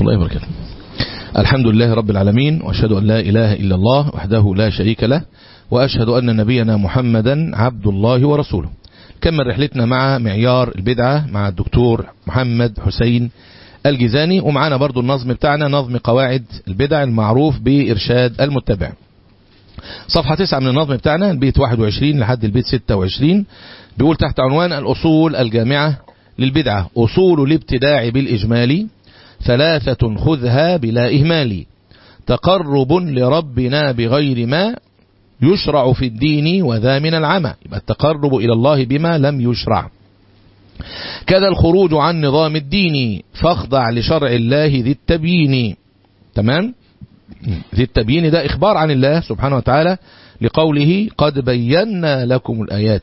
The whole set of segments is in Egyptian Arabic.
الله وبركاته الحمد لله رب العالمين وأشهد أن لا إله إلا الله وحده لا شريك له وأشهد أن نبينا محمدا عبد الله ورسوله كمل رحلتنا مع معيار البدعة مع الدكتور محمد حسين الجزاني ومعانا برضو النظم بتاعنا نظم قواعد البدع المعروف بإرشاد المتبع صفحة 9 من النظم بتاعنا البيت 21 لحد البيت 26 بيقول تحت عنوان الأصول الجامعة للبدعة أصول الابتداع بالإجمال ثلاثة خذها بلا إهمال تقرب لربنا بغير ما يشرع في الدين وذا من العمى يبقى التقرب إلى الله بما لم يشرع كذا الخروج عن نظام الدين فاخضع لشرع الله ذي التبيين تمام ذي التبيين ده إخبار عن الله سبحانه وتعالى لقوله قد بينا لكم الآيات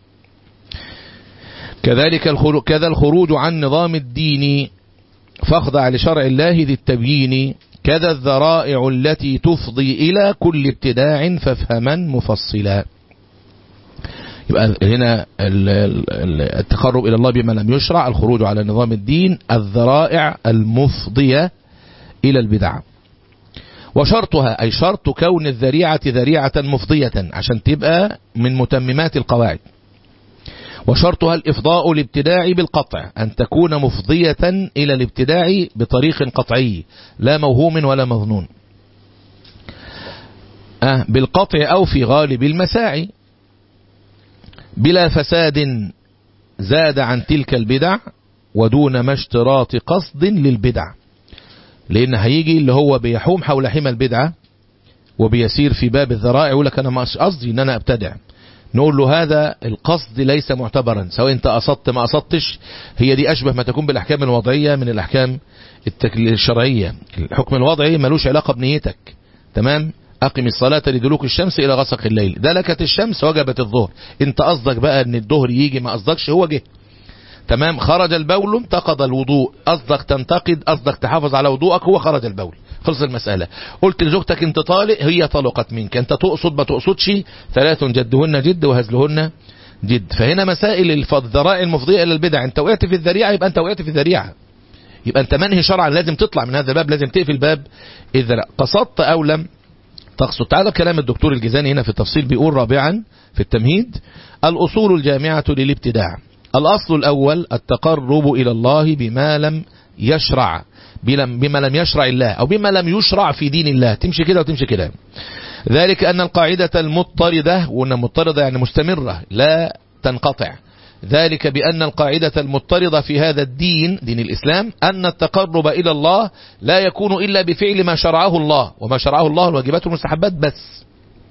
كذلك الخروج كذا الخروج عن نظام الدين فاخضع لشرع الله ذي التبيين كذا الذرائع التي تفضي إلى كل ابتداع فافهما مفصلا يبقى هنا التقرب إلى الله بما لم يشرع الخروج على نظام الدين الذرائع المفضية إلى البدع وشرطها أي شرط كون الذريعة ذريعة مفضية عشان تبقى من متممات القواعد وشرطها الإفضاء الابتداع بالقطع أن تكون مفضية إلى الابتداع بطريق قطعي لا موهوم ولا مظنون أه بالقطع أو في غالب المساعي بلا فساد زاد عن تلك البدع ودون ما اشتراط قصد للبدع لأن هيجي اللي هو بيحوم حول حمى البدعة وبيسير في باب الذرائع يقول لك أنا مش قصدي أن أنا أبتدع نقول له هذا القصد ليس معتبرا سواء انت قصدت ما قصدتش هي دي أشبه ما تكون بالأحكام الوضعية من الأحكام الشرعية الحكم الوضعي ملوش علاقة بنيتك تمام أقم الصلاة لدلوك الشمس إلى غسق الليل دلكت الشمس وجبت الظهر انت قصدك بقى ان الظهر يجي ما قصدكش هو جه تمام خرج البول انتقض الوضوء قصدك تنتقد قصدك تحافظ على وضوءك هو خرج البول خلص المسألة قلت لزوجتك انت طالق هي طلقت منك انت تقصد ما تقصدش ثلاث جدهن جد وهزلهن جد فهنا مسائل الذرائع المفضية الى البدع انت وقعت في الذريعة يبقى انت وقعت في الذريعة يبقى انت منهي شرعا لازم تطلع من هذا الباب لازم تقفل باب اذا قصدت او لم تقصد تعالى كلام الدكتور الجزاني هنا في التفصيل بيقول رابعا في التمهيد الأصول الجامعة للابتداع الأصل الأول التقرب إلى الله بما لم يشرع بما لم يشرع الله أو بما لم يشرع في دين الله تمشي كده وتمشي كده ذلك أن القاعدة المضطردة وأن مضطردة يعني مستمرة لا تنقطع ذلك بأن القاعدة المضطردة في هذا الدين دين الإسلام أن التقرب إلى الله لا يكون إلا بفعل ما شرعه الله وما شرعه الله الواجبات والمستحبات بس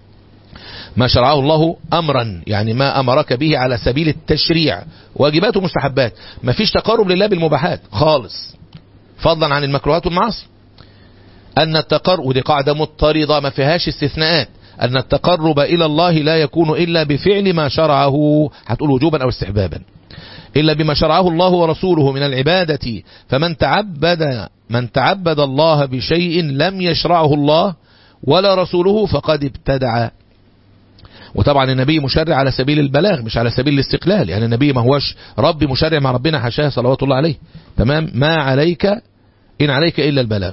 ما شرعه الله أمرا يعني ما أمرك به على سبيل التشريع واجبات ومستحبات ما فيش تقرب لله بالمباحات خالص فضلا عن المكروهات والمعاصي أن التقرب ودي قاعدة مضطردة ما فيهاش استثناءات أن التقرب إلى الله لا يكون إلا بفعل ما شرعه هتقول وجوبا أو استحبابا إلا بما شرعه الله ورسوله من العبادة فمن تعبد من تعبد الله بشيء لم يشرعه الله ولا رسوله فقد ابتدع وطبعا النبي مشرع على سبيل البلاغ مش على سبيل الاستقلال يعني النبي ما هوش ربي مشرع مع ربنا حاشاه صلوات الله عليه تمام ما عليك إن عليك إلا البلاغ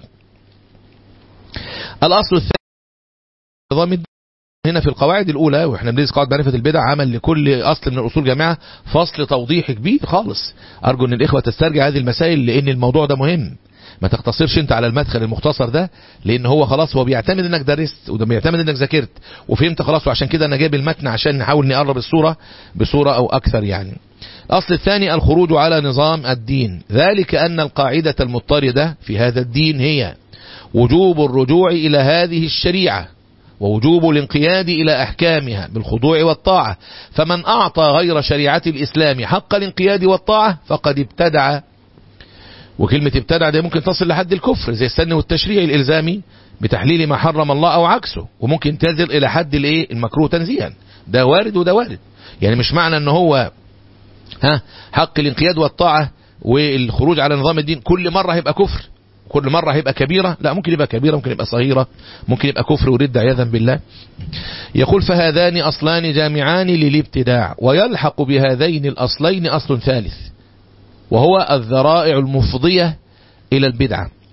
الأصل الثاني نظام الدين هنا في القواعد الأولى وإحنا بندرس قواعد معرفة البدع عمل لكل أصل من الأصول جماعة فصل توضيح كبير خالص أرجو أن الإخوة تسترجع هذه المسائل لأن الموضوع ده مهم ما تقتصرش انت على المدخل المختصر ده لان هو خلاص هو بيعتمد انك درست وده بيعتمد انك ذاكرت وفهمت خلاص وعشان كده انا جايب المتن عشان نحاول نقرب الصورة بصورة او اكثر يعني الاصل الثاني الخروج على نظام الدين ذلك ان القاعدة المضطردة في هذا الدين هي وجوب الرجوع الى هذه الشريعة ووجوب الانقياد إلى أحكامها بالخضوع والطاعة فمن أعطى غير شريعة الإسلام حق الانقياد والطاعة فقد ابتدع وكلمة ابتدع ده ممكن تصل لحد الكفر زي السن والتشريع الإلزامي بتحليل ما حرم الله أو عكسه وممكن تنزل إلى حد الايه المكروه تنزيها ده وارد وده وارد يعني مش معنى ان هو ها حق الانقياد والطاعة والخروج على نظام الدين كل مرة هيبقى كفر كل مرة هيبقى كبيرة لا ممكن يبقى كبيرة ممكن يبقى صغيرة ممكن يبقى كفر ورد عياذا بالله يقول فهذان أصلان جامعان للابتداع ويلحق بهذين الأصلين أصل ثالث وهو الذرائع المفضية إلى البدعة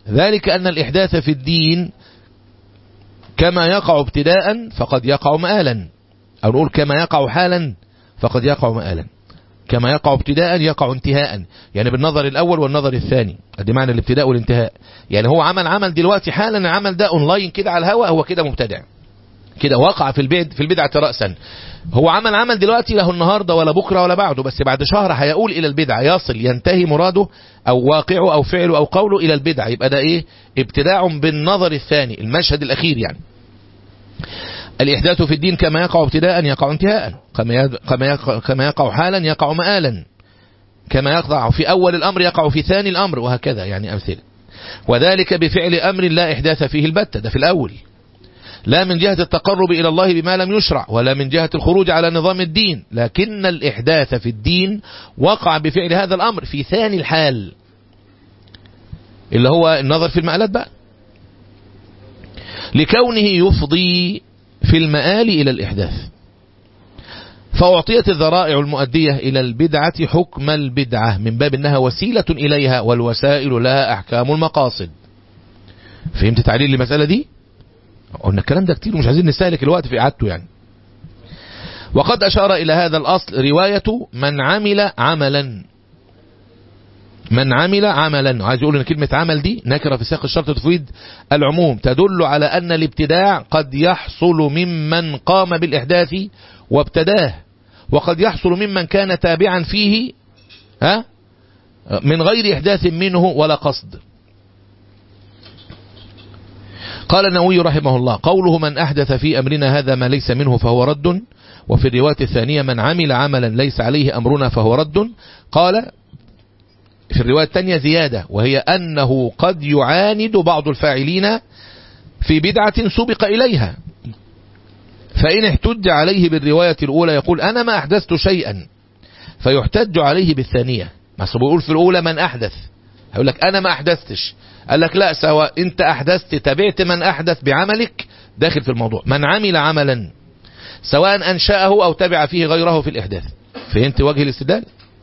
ذلك أن الإحداث في الدين كما يقع ابتداء فقد يقع مآلا أو نقول كما يقع حالا فقد يقع مآلا كما يقع ابتداء يقع انتهاء يعني بالنظر الأول والنظر الثاني ادي معنى الابتداء والانتهاء يعني هو عمل عمل دلوقتي حالا العمل ده اونلاين كده على الهواء هو كده مبتدع كده وقع في البعد في البدعة رأسا هو عمل عمل دلوقتي له النهاردة ولا بكرة ولا بعده بس بعد شهر هيقول إلى البدعة يصل ينتهي مراده أو واقعه أو فعله أو قوله إلى البدعة يبقى ده إيه ابتداع بالنظر الثاني المشهد الأخير يعني الإحداث في الدين كما يقع ابتداء يقع انتهاء كما كما يقع, كما يقع حالا يقع مآلا كما يقع في أول الأمر يقع في ثاني الأمر وهكذا يعني أمثلة وذلك بفعل أمر لا إحداث فيه البتة ده في الأول لا من جهة التقرب إلى الله بما لم يشرع ولا من جهة الخروج على نظام الدين لكن الإحداث في الدين وقع بفعل هذا الأمر في ثاني الحال اللي هو النظر في المآلات بقى لكونه يفضي في المآل إلى الإحداث فأعطيت الذرائع المؤدية إلى البدعة حكم البدعة من باب أنها وسيلة إليها والوسائل لها أحكام المقاصد فهمت تعليل المسألة دي قلنا الكلام ده كتير ومش عايزين نستهلك الوقت في إعادته يعني وقد أشار إلى هذا الأصل رواية من عمل عملا من عمل عملا عايز يقول ان كلمة عمل دي نكرة في سياق الشرط تفيد العموم تدل على أن الابتداع قد يحصل ممن قام بالإحداث وابتداه وقد يحصل ممن كان تابعا فيه ها من غير إحداث منه ولا قصد قال النووي رحمه الله قوله من أحدث في أمرنا هذا ما ليس منه فهو رد وفي الرواية الثانية من عمل عملا ليس عليه أمرنا فهو رد قال في الرواية الثانية زيادة وهي أنه قد يعاند بعض الفاعلين في بدعة سبق إليها فإن احتج عليه بالرواية الأولى يقول أنا ما أحدثت شيئا فيحتج عليه بالثانية ما بيقول في الأولى من أحدث هيقول لك أنا ما أحدثتش قال لك لا سواء أنت أحدثت تبعت من أحدث بعملك داخل في الموضوع من عمل عملا سواء أنشأه أو تبع فيه غيره في الإحداث فهمت وجه الاستدلال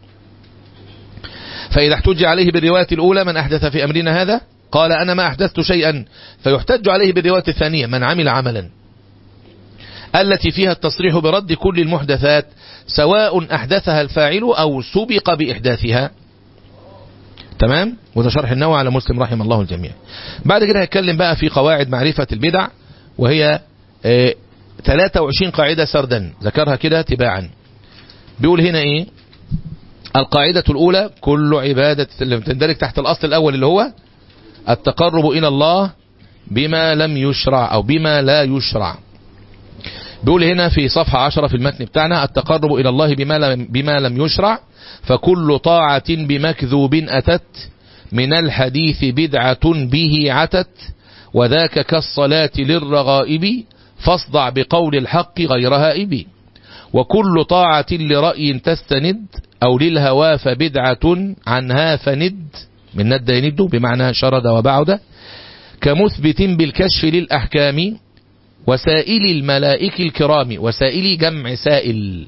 فإذا احتج عليه بالرواية الأولى من أحدث في أمرنا هذا قال أنا ما أحدثت شيئا فيحتج عليه بالرواية الثانية من عمل عملا التي فيها التصريح برد كل المحدثات سواء أحدثها الفاعل أو سبق بإحداثها تمام وده شرح النووي على مسلم رحم الله الجميع بعد كده هيتكلم بقى في قواعد معرفة البدع وهي اه 23 قاعدة سردا ذكرها كده تباعا بيقول هنا ايه القاعدة الأولى كل عبادة اللي تندرج تحت الأصل الأول اللي هو التقرب إلى الله بما لم يشرع أو بما لا يشرع بيقول هنا في صفحة عشرة في المتن بتاعنا التقرب إلى الله بما لم, بما لم يشرع فكل طاعة بمكذوب أتت من الحديث بدعة به عتت وذاك كالصلاة للرغائب فاصدع بقول الحق غير هائب وكل طاعة لرأي تستند أو للهوى فبدعة عنها فند من ند يند بمعنى شرد وبعد كمثبت بالكشف للأحكام وسائل الملائك الكرام وسائل جمع سائل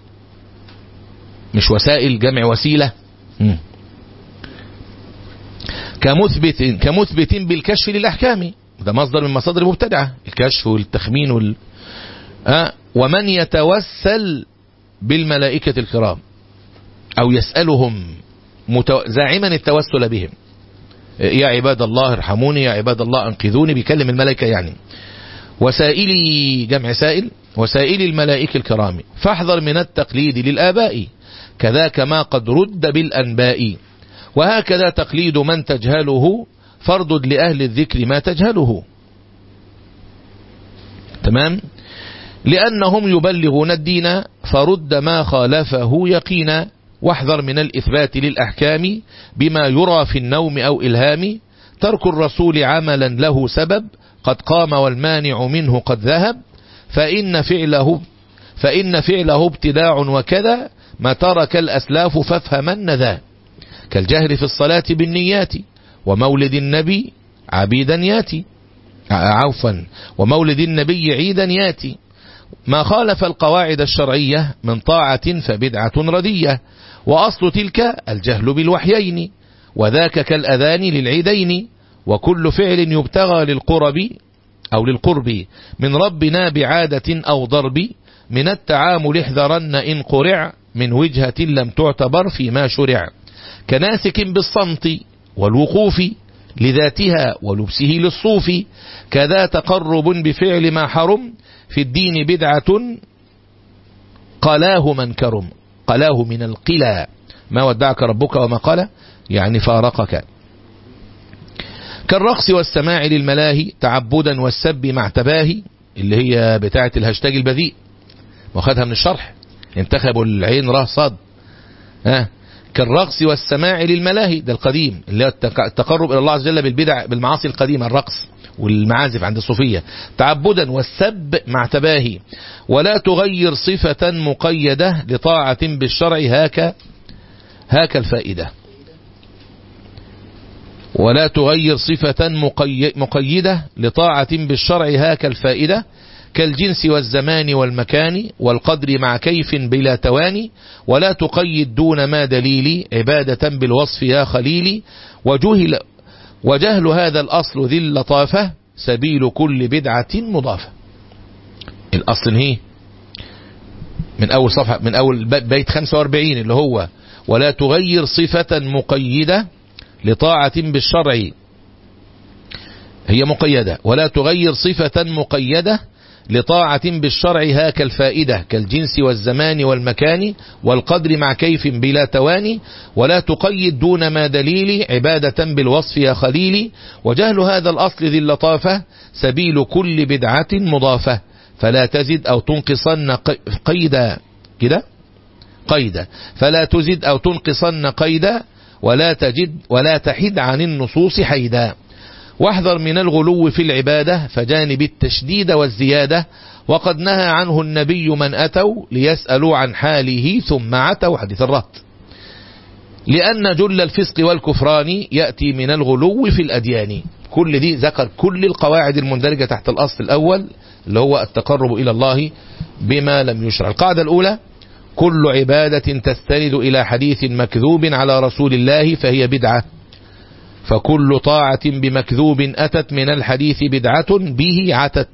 مش وسائل جمع وسيلة م. كمثبت كمثبت بالكشف للأحكام ده مصدر من مصادر المبتدعة الكشف والتخمين وال... أه ومن يتوسل بالملائكة الكرام أو يسألهم متو... زاعما التوسل بهم يا عباد الله ارحموني يا عباد الله انقذوني بيكلم الملائكة يعني وسائلي جمع سائل وسائل الملائكة الكرام فاحذر من التقليد للآباء كذاك ما قد رد بالأنباء وهكذا تقليد من تجهله فردد لأهل الذكر ما تجهله تمام لأنهم يبلغون الدين فرد ما خالفه يقينا واحذر من الإثبات للأحكام بما يرى في النوم أو إلهام ترك الرسول عملا له سبب قد قام والمانع منه قد ذهب فإن فعله فإن فعله ابتداع وكذا ما ترك الأسلاف فافهمن ذا كالجهر في الصلاة بالنيات ومولد النبي عبيدا ياتي عوفا ومولد النبي عيدا ياتي ما خالف القواعد الشرعية من طاعة فبدعة ردية وأصل تلك الجهل بالوحيين وذاك كالأذان للعيدين وكل فعل يبتغى للقرب أو للقرب من ربنا بعادة أو ضرب من التعامل احذرن إن قرع من وجهة لم تعتبر فيما شرع كناسك بالصمت والوقوف لذاتها ولبسه للصوف كذا تقرب بفعل ما حرم في الدين بدعة قلاه من كرم قلاه من القلا ما ودعك ربك وما قال يعني فارقك كالرقص والسماع للملاهي تعبدا والسب مع تباهي اللي هي بتاعة الهاشتاج البذيء واخدها من الشرح انتخبوا العين راه صاد ها كالرقص والسماع للملاهي ده القديم اللي هو التقرب الى الله عز وجل بالبدع بالمعاصي القديمه الرقص والمعازف عند الصوفيه تعبدا والسب مع تباهي ولا تغير صفه مقيده لطاعه بالشرع هاك هاك الفائده ولا تغير صفة مقيدة لطاعة بالشرع هاك الفائدة كالجنس والزمان والمكان والقدر مع كيف بلا تواني ولا تقيد دون ما دليل عبادة بالوصف يا خليلي وجهل وجهل هذا الأصل ذي اللطافة سبيل كل بدعة مضافة الأصل هي من أول صفحة من أول بيت 45 اللي هو ولا تغير صفة مقيدة لطاعة بالشرع هي مقيدة ولا تغير صفة مقيدة لطاعة بالشرع هاك الفائدة كالجنس والزمان والمكان والقدر مع كيف بلا تواني ولا تقيد دون ما دليل عبادة بالوصف يا خليلي وجهل هذا الأصل ذي اللطافة سبيل كل بدعة مضافة فلا تزد أو تنقصن قيدا كده قيدا فلا تزد أو تنقصن قيدا ولا تجد ولا تحد عن النصوص حيدا واحذر من الغلو في العبادة فجانب التشديد والزيادة وقد نهى عنه النبي من أتوا ليسألوا عن حاله ثم عتوا حديث الرهط لأن جل الفسق والكفران يأتي من الغلو في الأديان كل دي ذكر كل القواعد المندرجة تحت الأصل الأول اللي هو التقرب إلى الله بما لم يشرع القاعدة الأولى كل عبادة تستند إلى حديث مكذوب على رسول الله فهي بدعة فكل طاعة بمكذوب أتت من الحديث بدعة به عتت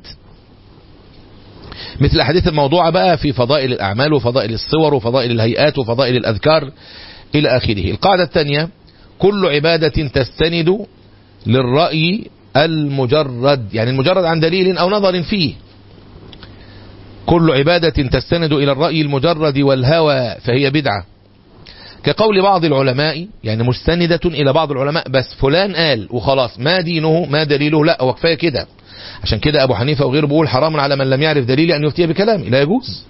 مثل الحديث الموضوعة بقى في فضائل الأعمال وفضائل الصور وفضائل الهيئات وفضائل الأذكار إلى آخره القاعدة الثانية كل عبادة تستند للرأي المجرد يعني المجرد عن دليل أو نظر فيه كل عبادة تستند إلى الرأي المجرد والهوى فهي بدعة كقول بعض العلماء يعني مستندة إلى بعض العلماء بس فلان قال وخلاص ما دينه ما دليله لا هو كفاية كده عشان كده أبو حنيفة وغيره بيقول حرام على من لم يعرف دليل أن يفتي بكلامه لا يجوز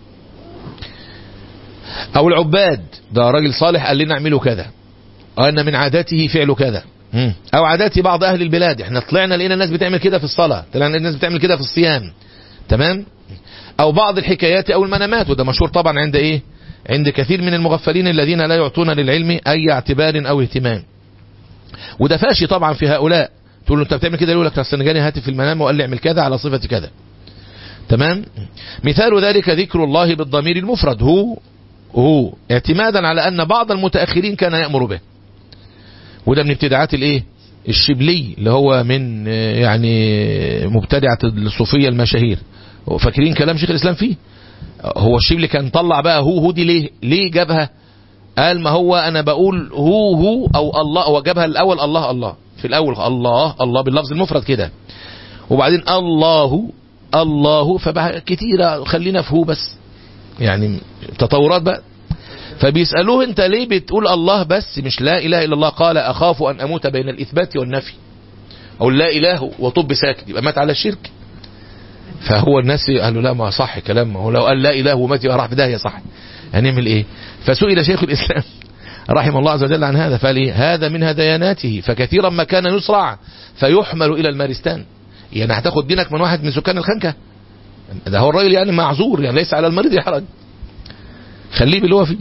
أو العباد ده راجل صالح قال لنا اعملوا كذا أن من عاداته فعل كذا أو عادات بعض أهل البلاد احنا طلعنا لقينا الناس بتعمل كده في الصلاة طلعنا الناس بتعمل كده في الصيام تمام أو بعض الحكايات أو المنامات وده مشهور طبعا عند إيه عند كثير من المغفلين الذين لا يعطون للعلم أي اعتبار أو اهتمام وده فاشي طبعا في هؤلاء تقول له انت بتعمل كده يقول لك اصل جاني هاتف في المنام وقال لي اعمل كذا على صفة كذا تمام مثال ذلك ذكر الله بالضمير المفرد هو هو اعتمادا على أن بعض المتأخرين كان يأمر به وده من ابتداعات الايه الشبلي اللي هو من يعني مبتدعة الصوفية المشاهير فاكرين كلام شيخ الإسلام فيه هو الشبلي كان طلع بقى هو هو دي ليه ليه جابها قال ما هو انا بقول هو هو او الله هو جابها الاول الله الله في الاول الله الله باللفظ المفرد كده وبعدين الله الله فبقى كتيرة خلينا في هو بس يعني تطورات بقى فبيسألوه انت ليه بتقول الله بس مش لا اله الا الله قال اخاف ان اموت بين الاثبات والنفي او لا اله وطب ساكت يبقى مات على الشرك فهو الناس قالوا لا ما صح كلام هو لو قال لا اله ومات يبقى راح في داهيه صح هنعمل ايه فسئل شيخ الاسلام رحمه الله عز وجل عن هذا فقال إيه؟ هذا من هذياناته فكثيرا ما كان يسرع فيحمل الى المارستان يعني هتاخد دينك من واحد من سكان الخنكه ده هو الراجل يعني معذور يعني ليس على المريض حرج خليه باللي هو فيه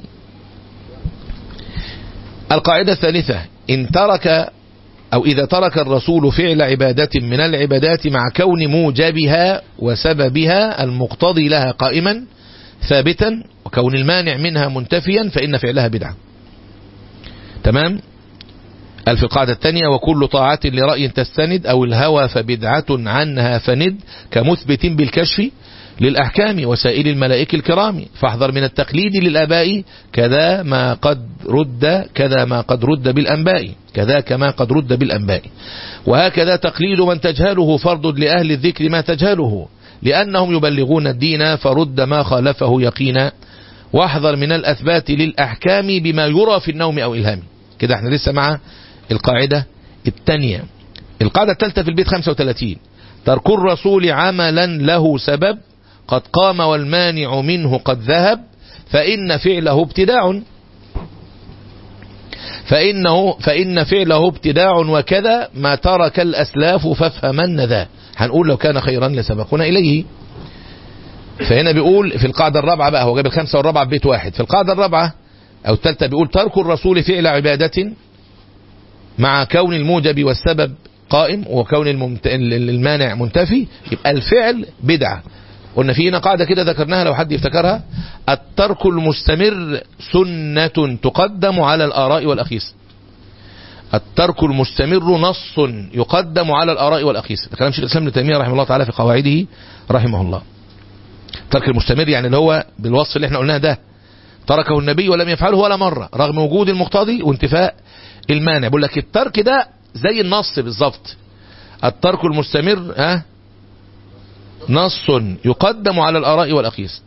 القاعدة الثالثة إن ترك أو إذا ترك الرسول فعل عبادة من العبادات مع كون موجبها وسببها المقتضي لها قائما ثابتا وكون المانع منها منتفيا فإن فعلها بدعة تمام قال في القاعدة الثانية وكل طاعة لرأي تستند أو الهوى فبدعة عنها فند كمثبت بالكشف للأحكام وسائل الملائكة الكرام فاحذر من التقليد للآباء كذا ما قد رد كذا ما قد رد بالأنباء كذا كما قد رد بالأنباء وهكذا تقليد من تجهله فرض لأهل الذكر ما تجهله لأنهم يبلغون الدين فرد ما خالفه يقينا واحذر من الأثبات للأحكام بما يرى في النوم أو إلهام كده احنا لسه مع القاعدة الثانية القاعدة الثالثة في البيت 35 ترك الرسول عملا له سبب قد قام والمانع منه قد ذهب فإن فعله ابتداع فإنه فإن فعله ابتداع وكذا ما ترك الأسلاف فافهمن ذا هنقول لو كان خيرا لسبقنا إليه فهنا بيقول في القاعدة الرابعة بقى هو جاب الخمسة والرابعة ببيت واحد في القاعدة الرابعة أو الثالثة بيقول ترك الرسول فعل عبادة مع كون الموجب والسبب قائم وكون الممت... المانع منتفي يبقى الفعل بدعة قلنا في هنا قاعدة كده ذكرناها لو حد يفتكرها الترك المستمر سنة تقدم على الآراء والأخيس الترك المستمر نص يقدم على الآراء والأخيس ده كلام شيخ الإسلام ابن تيمية رحمه الله تعالى في قواعده رحمه الله الترك المستمر يعني اللي هو بالوصف اللي احنا قلناه ده تركه النبي ولم يفعله ولا مرة رغم وجود المقتضي وانتفاء المانع بقول لك الترك ده زي النص بالظبط الترك المستمر ها نص يقدم على الآراء والأقيس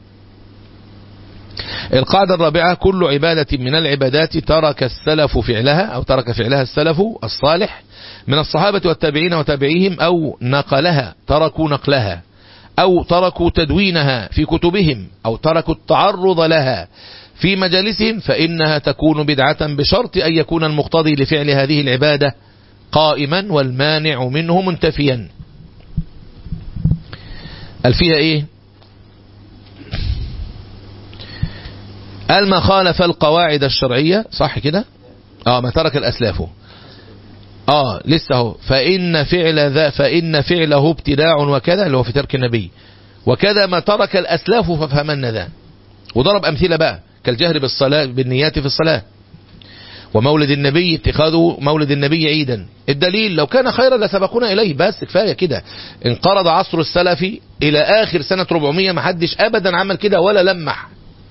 القاعدة الرابعة كل عبادة من العبادات ترك السلف فعلها أو ترك فعلها السلف الصالح من الصحابة والتابعين وتابعيهم أو نقلها تركوا نقلها أو تركوا تدوينها في كتبهم أو تركوا التعرض لها في مجالسهم فإنها تكون بدعة بشرط أن يكون المقتضي لفعل هذه العبادة قائما والمانع منه منتفيا قال فيها ايه قال ما خالف القواعد الشرعية صح كده اه ما ترك الأسلاف اه لسه اهو فإن فعل ذا فإن فعله ابتداع وكذا اللي هو في ترك النبي وكذا ما ترك الأسلاف فافهمن ذا وضرب أمثلة بقى كالجهر بالصلاة بالنيات في الصلاة ومولد النبي اتخاذه مولد النبي عيدا الدليل لو كان خيرا لسبقونا إليه بس كفاية كده انقرض عصر السلف إلى آخر سنة 400 ما حدش أبدا عمل كده ولا لمح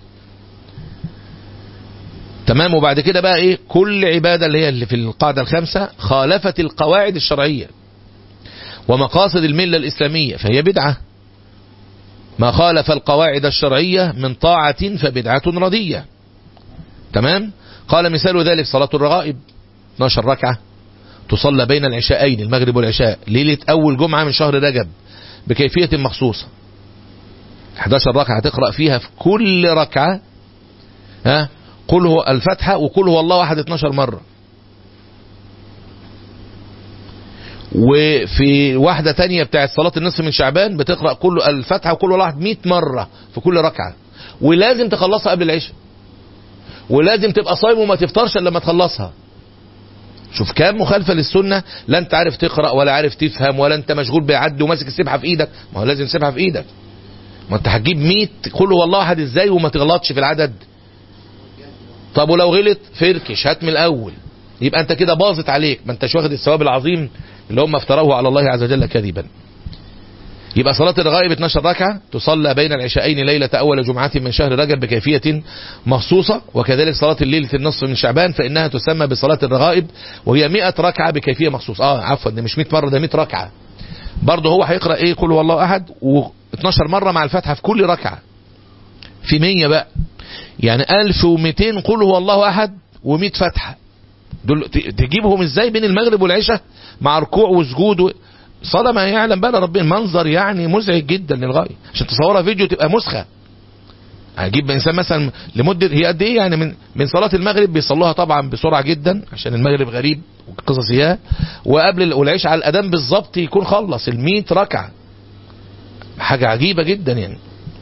تمام وبعد كده بقى ايه كل عبادة اللي هي اللي في القاعدة الخامسة خالفت القواعد الشرعية ومقاصد الملة الإسلامية فهي بدعة ما خالف القواعد الشرعية من طاعة فبدعة ردية تمام قال مثال ذلك صلاة الرغائب 12 ركعة تصلى بين العشاءين المغرب والعشاء ليلة أول جمعة من شهر رجب بكيفية مخصوصة 11 ركعة تقرأ فيها في كل ركعة ها قل هو الفتحة وقل هو الله أحد 12 مرة وفي واحدة تانية بتاعت صلاة النصف من شعبان بتقرأ كل الفتحة وكل الله 100 مرة في كل ركعة ولازم تخلصها قبل العشاء ولازم تبقى صايم وما تفطرش الا لما تخلصها شوف كام مخالفه للسنه لا انت عارف تقرا ولا عارف تفهم ولا انت مشغول بيعدي وماسك السبحه في ايدك ما هو لازم سبحه في ايدك ما انت هتجيب 100 قل هو الله احد ازاي وما تغلطش في العدد طب ولو غلط فركش هات من الاول يبقى انت كده باظت عليك ما انتش واخد الثواب العظيم اللي هم افتروه على الله عز وجل كذبا يبقى صلاة الغائب 12 ركعة تصلى بين العشاءين ليلة أول جمعة من شهر رجب بكيفية مخصوصة وكذلك صلاة الليلة النصف من شعبان فإنها تسمى بصلاة الرغائب وهي 100 ركعة بكيفية مخصوصة اه عفوا ده مش 100 مرة ده 100 ركعة برضه هو هيقرأ ايه قل هو الله أحد و12 مرة مع الفاتحة في كل ركعة في 100 بقى يعني 1200 قل هو الله أحد و100 فتحة دول تجيبهم ازاي بين المغرب والعشاء مع ركوع وسجود و... صلاة ما يعلم بقى ربنا منظر يعني مزعج جدا للغاية عشان تصورها فيديو تبقى مسخة هجيب انسان مثلا لمدة هي قد ايه يعني من من صلاة المغرب بيصلوها طبعا بسرعة جدا عشان المغرب غريب وقصص اياه وقبل والعيش على الاذان بالظبط يكون خلص ال 100 ركعة حاجة عجيبة جدا يعني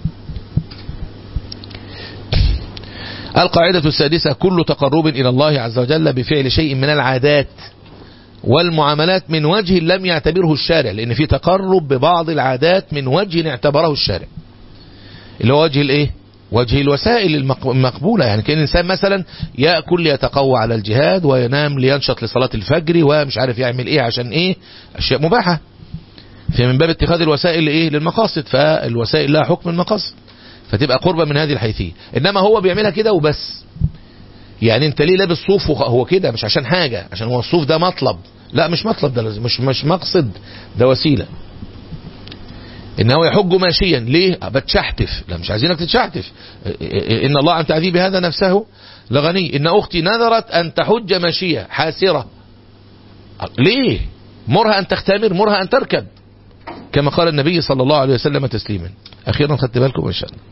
القاعدة السادسة كل تقرب إلى الله عز وجل بفعل شيء من العادات والمعاملات من وجه لم يعتبره الشارع لأن في تقرب ببعض العادات من وجه اعتبره الشارع اللي هو وجه الايه وجه الوسائل المق- المقبولة يعني كان الإنسان مثلا يأكل ليتقوى على الجهاد وينام لينشط لصلاة الفجر ومش عارف يعمل ايه عشان ايه أشياء مباحة في من باب اتخاذ الوسائل ايه للمقاصد فالوسائل لها حكم المقاصد فتبقى قربة من هذه الحيثية انما هو بيعملها كده وبس يعني انت ليه لابس صوف وخ- هو كده مش عشان حاجة عشان هو الصوف ده مطلب لا مش مطلب ده لازم- مش مش مقصد ده وسيلة ان هو يحج ماشيا ليه بتشحتف لا مش عايزينك تتشحتف ان الله عن تعذيب هذا نفسه لغني ان اختي نذرت ان تحج ماشية حاسرة ليه مرها ان تختمر مرها ان تركب كما قال النبي صلى الله عليه وسلم تسليما اخيرا خدت بالكم ان شاء الله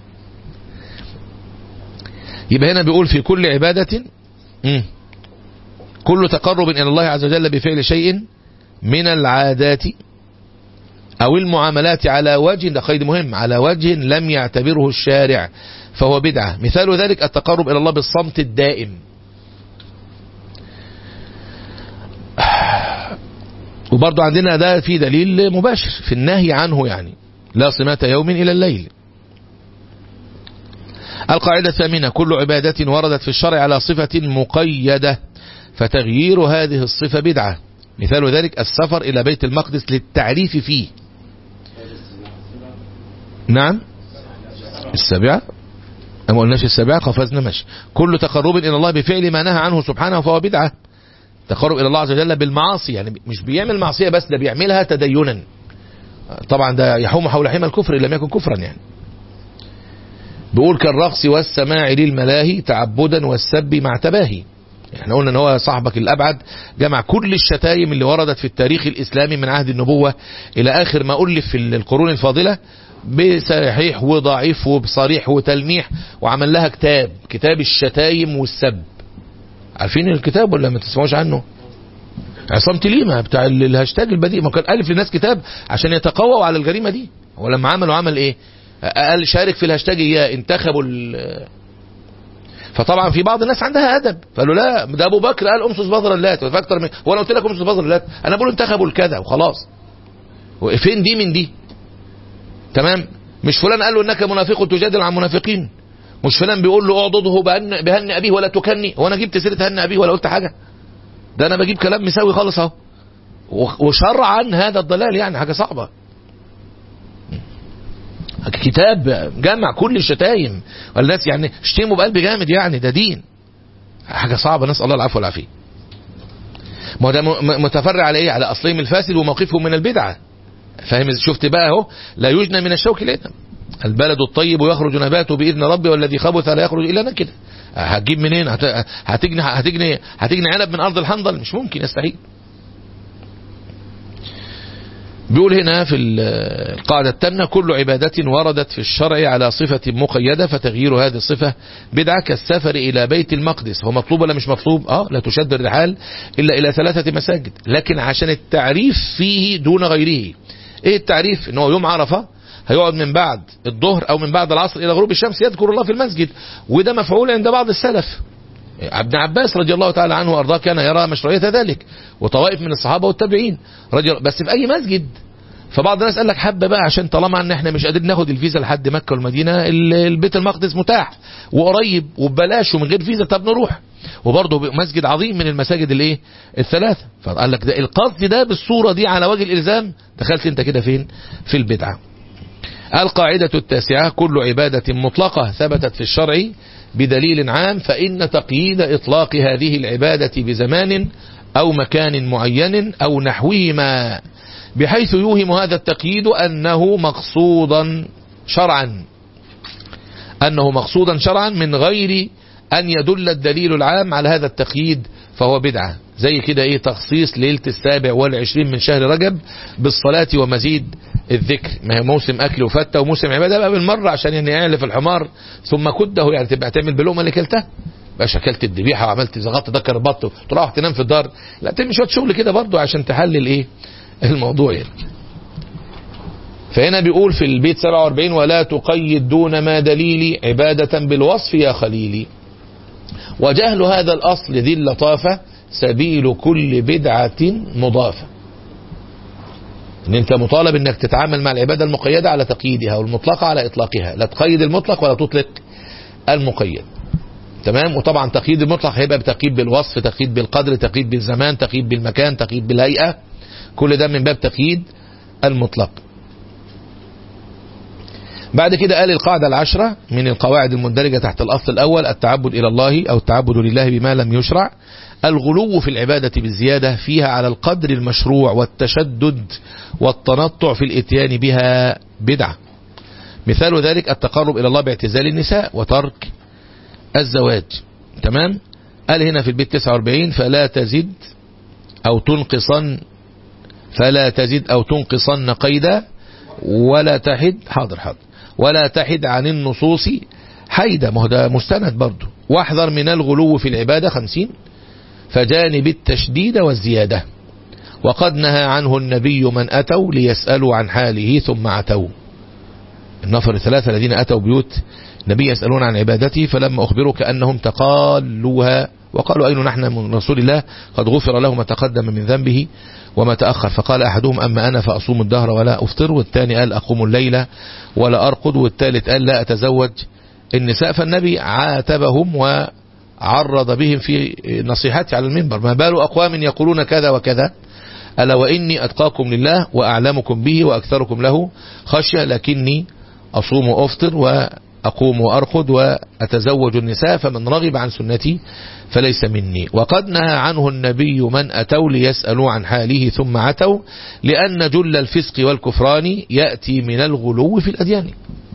يبقى هنا بيقول في كل عبادة مم. كل تقرب إلى الله عز وجل بفعل شيء من العادات أو المعاملات على وجه ده قيد مهم على وجه لم يعتبره الشارع فهو بدعة مثال ذلك التقرب إلى الله بالصمت الدائم وبرضه عندنا ده في دليل مباشر في النهي عنه يعني لا صمات يوم إلى الليل القاعدة الثامنة كل عبادة وردت في الشرع على صفة مقيدة فتغيير هذه الصفة بدعة مثال ذلك السفر إلى بيت المقدس للتعريف فيه نعم السابعة أما قلناش السابعة قفزنا ماشي كل تقرب إلى الله بفعل ما نهى عنه سبحانه فهو بدعة تقرب إلى الله عز وجل بالمعاصي يعني مش بيعمل معصية بس ده بيعملها تدينا طبعا ده يحوم حول حمى الكفر إن لم يكن كفرا يعني بيقول كالرقص والسماع للملاهي تعبدا والسب مع تباهي احنا قلنا ان هو صاحبك الابعد جمع كل الشتايم اللي وردت في التاريخ الاسلامي من عهد النبوة الى اخر ما الف في القرون الفاضلة بصحيح وضعيف وبصريح وتلميح وعمل لها كتاب كتاب الشتايم والسب عارفين الكتاب ولا ما تسمعوش عنه عصام تليمة بتاع ال- الهاشتاج البديع ما كان ألف للناس كتاب عشان يتقووا على الجريمة دي ولما عملوا عمل ايه قال شارك في الهاشتاج اياه انتخبوا ال- فطبعا في بعض الناس عندها ادب فقالوا لا ده ابو بكر قال امسس بذر اللات فاكتر من هو انا قلت لك امسس بذر اللات انا بقول انتخبوا الكذا وخلاص فين دي من دي تمام مش فلان قال له انك منافق تجادل عن منافقين مش فلان بيقول له اعضده بهن بهن ابيه ولا تكني هو انا جبت سيره هن ابيه ولا قلت حاجه ده انا بجيب كلام مساوي خالص اهو وشرعا هذا الضلال يعني حاجه صعبه كتاب جمع كل الشتايم والناس يعني اشتموا بقلب جامد يعني ده دين حاجة صعبة نسأل الله العفو والعافية ما هو ده م- متفرع على ايه على اصلهم الفاسد وموقفهم من البدعة فاهم شفت بقى اهو لا يجنى من الشوك العنب البلد الطيب يخرج نباته باذن ربي والذي خبث لا يخرج الا نكده هتجيب منين هت- هتجني هتجني هتجني عنب من ارض الحنظل مش ممكن يستحيل بيقول هنا في ال- القاعدة التامنة كل عبادة وردت في الشرع على صفة مقيدة فتغيير هذه الصفة بدعة كالسفر إلى بيت المقدس هو مطلوب ولا مش مطلوب اه لا تشد الرحال إلا إلى ثلاثة مساجد لكن عشان التعريف فيه دون غيره ايه التعريف ان هو يوم عرفة هيقعد من بعد الظهر او من بعد العصر الى غروب الشمس يذكر الله في المسجد وده مفعول عند بعض السلف ابن عباس رضي الله تعالى عنه وارضاه كان يرى مشروعية ذلك وطوائف من الصحابة والتابعين رضي الله بس في اي مسجد فبعض الناس قال لك حبة بقى عشان طالما ان احنا مش قادرين ناخد الفيزا لحد مكة والمدينة ال- البيت المقدس متاح وقريب وببلاش ومن غير فيزا طب نروح وبرضه مسجد عظيم من المساجد الايه الثلاثة فقال لك ده القصد ده بالصورة دي على وجه الالزام دخلت انت كده فين في البدعة القاعدة التاسعة كل عبادة مطلقة ثبتت في الشرع بدليل عام فإن تقييد إطلاق هذه العبادة بزمان أو مكان معين أو نحوهما بحيث يوهم هذا التقييد أنه مقصودا شرعا أنه مقصودا شرعا من غير أن يدل الدليل العام على هذا التقييد فهو بدعة زي كده ايه تخصيص ليلة السابع والعشرين من شهر رجب بالصلاة ومزيد الذكر ما هي موسم أكل وفتة وموسم عبادة بقى بالمرة عشان يعني يعلف الحمار ثم كده يعني تبقى تعمل بلومة اللي كلتها باش اكلت الذبيحه وعملت زغطت ذكر البط تروح تنام في الدار لا تعمل شويه شغل كده برضو عشان تحلل ايه الموضوع يعني فهنا بيقول في البيت 47 ولا تقيد دون ما دليل عبادة بالوصف يا خليلي وجهل هذا الأصل ذي اللطافة سبيل كل بدعة مضافة ان انت مطالب انك تتعامل مع العبادة المقيدة على تقييدها والمطلقة على اطلاقها لا تقيد المطلق ولا تطلق المقيد تمام وطبعا تقييد المطلق هيبقى بتقييد بالوصف تقييد بالقدر تقييد بالزمان تقييد بالمكان تقييد بالهيئة كل ده من باب تقييد المطلق بعد كده قال القاعدة العشرة من القواعد المندرجة تحت الأصل الأول التعبد إلى الله أو التعبد لله بما لم يشرع الغلو في العبادة بالزيادة فيها على القدر المشروع والتشدد والتنطع في الاتيان بها بدعة مثال ذلك التقرب إلى الله باعتزال النساء وترك الزواج تمام قال هنا في البيت 49 فلا تزد أو تنقصن فلا تزد أو تنقصن قيدا ولا تحد حاضر حاضر ولا تحد عن النصوص حيدة ما هو ده مستند برضه واحذر من الغلو في العبادة خمسين فجانب التشديد والزيادة وقد نهى عنه النبي من أتوا ليسألوا عن حاله ثم عتوا النفر الثلاثة الذين أتوا بيوت النبي يسألون عن عبادته فلما أخبروا كأنهم تقالوها وقالوا أين نحن من رسول الله قد غفر له ما تقدم من ذنبه وما تأخر فقال أحدهم أما أنا فأصوم الدهر ولا أفطر والثاني قال أقوم الليلة ولا أرقد والثالث قال لا أتزوج النساء فالنبي عاتبهم وعرض بهم في نصيحتي على المنبر ما بال أقوام يقولون كذا وكذا ألا وإني أتقاكم لله وأعلمكم به وأكثركم له خشية لكني أصوم وأفطر وأقوم وأرقد وأتزوج النساء فمن رغب عن سنتي فليس مني وقد نهى عنه النبي من أتوا ليسألوا عن حاله ثم عتوا لأن جل الفسق والكفران يأتي من الغلو في الأديان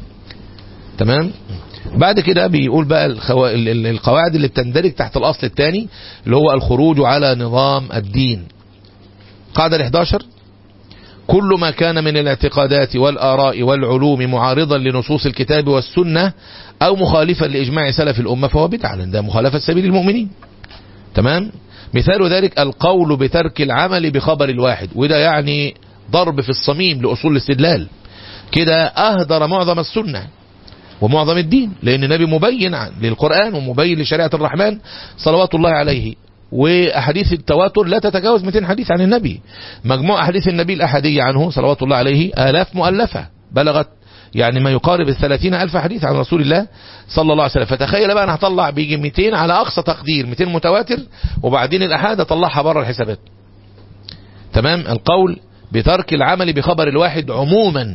تمام بعد كده بيقول بقى الخو... القواعد اللي بتندرج تحت الأصل الثاني اللي هو الخروج على نظام الدين قاعدة ال 11 كل ما كان من الاعتقادات والآراء والعلوم معارضا لنصوص الكتاب والسنة أو مخالفا لإجماع سلف الأمة فهو بدعة لأن ده مخالفة سبيل المؤمنين تمام مثال ذلك القول بترك العمل بخبر الواحد وده يعني ضرب في الصميم لأصول الاستدلال كده أهدر معظم السنة ومعظم الدين لأن النبي مبين للقرآن ومبين لشريعة الرحمن صلوات الله عليه وأحاديث التواتر لا تتجاوز 200 حديث عن النبي مجموع أحاديث النبي الأحادية عنه صلوات الله عليه آلاف مؤلفة بلغت يعني ما يقارب الثلاثين ألف حديث عن رسول الله صلى الله عليه وسلم فتخيل بقى أنا هطلع بيجي 200 على أقصى تقدير 200 متواتر وبعدين الأحاد أطلعها بره الحسابات تمام القول بترك العمل بخبر الواحد عموما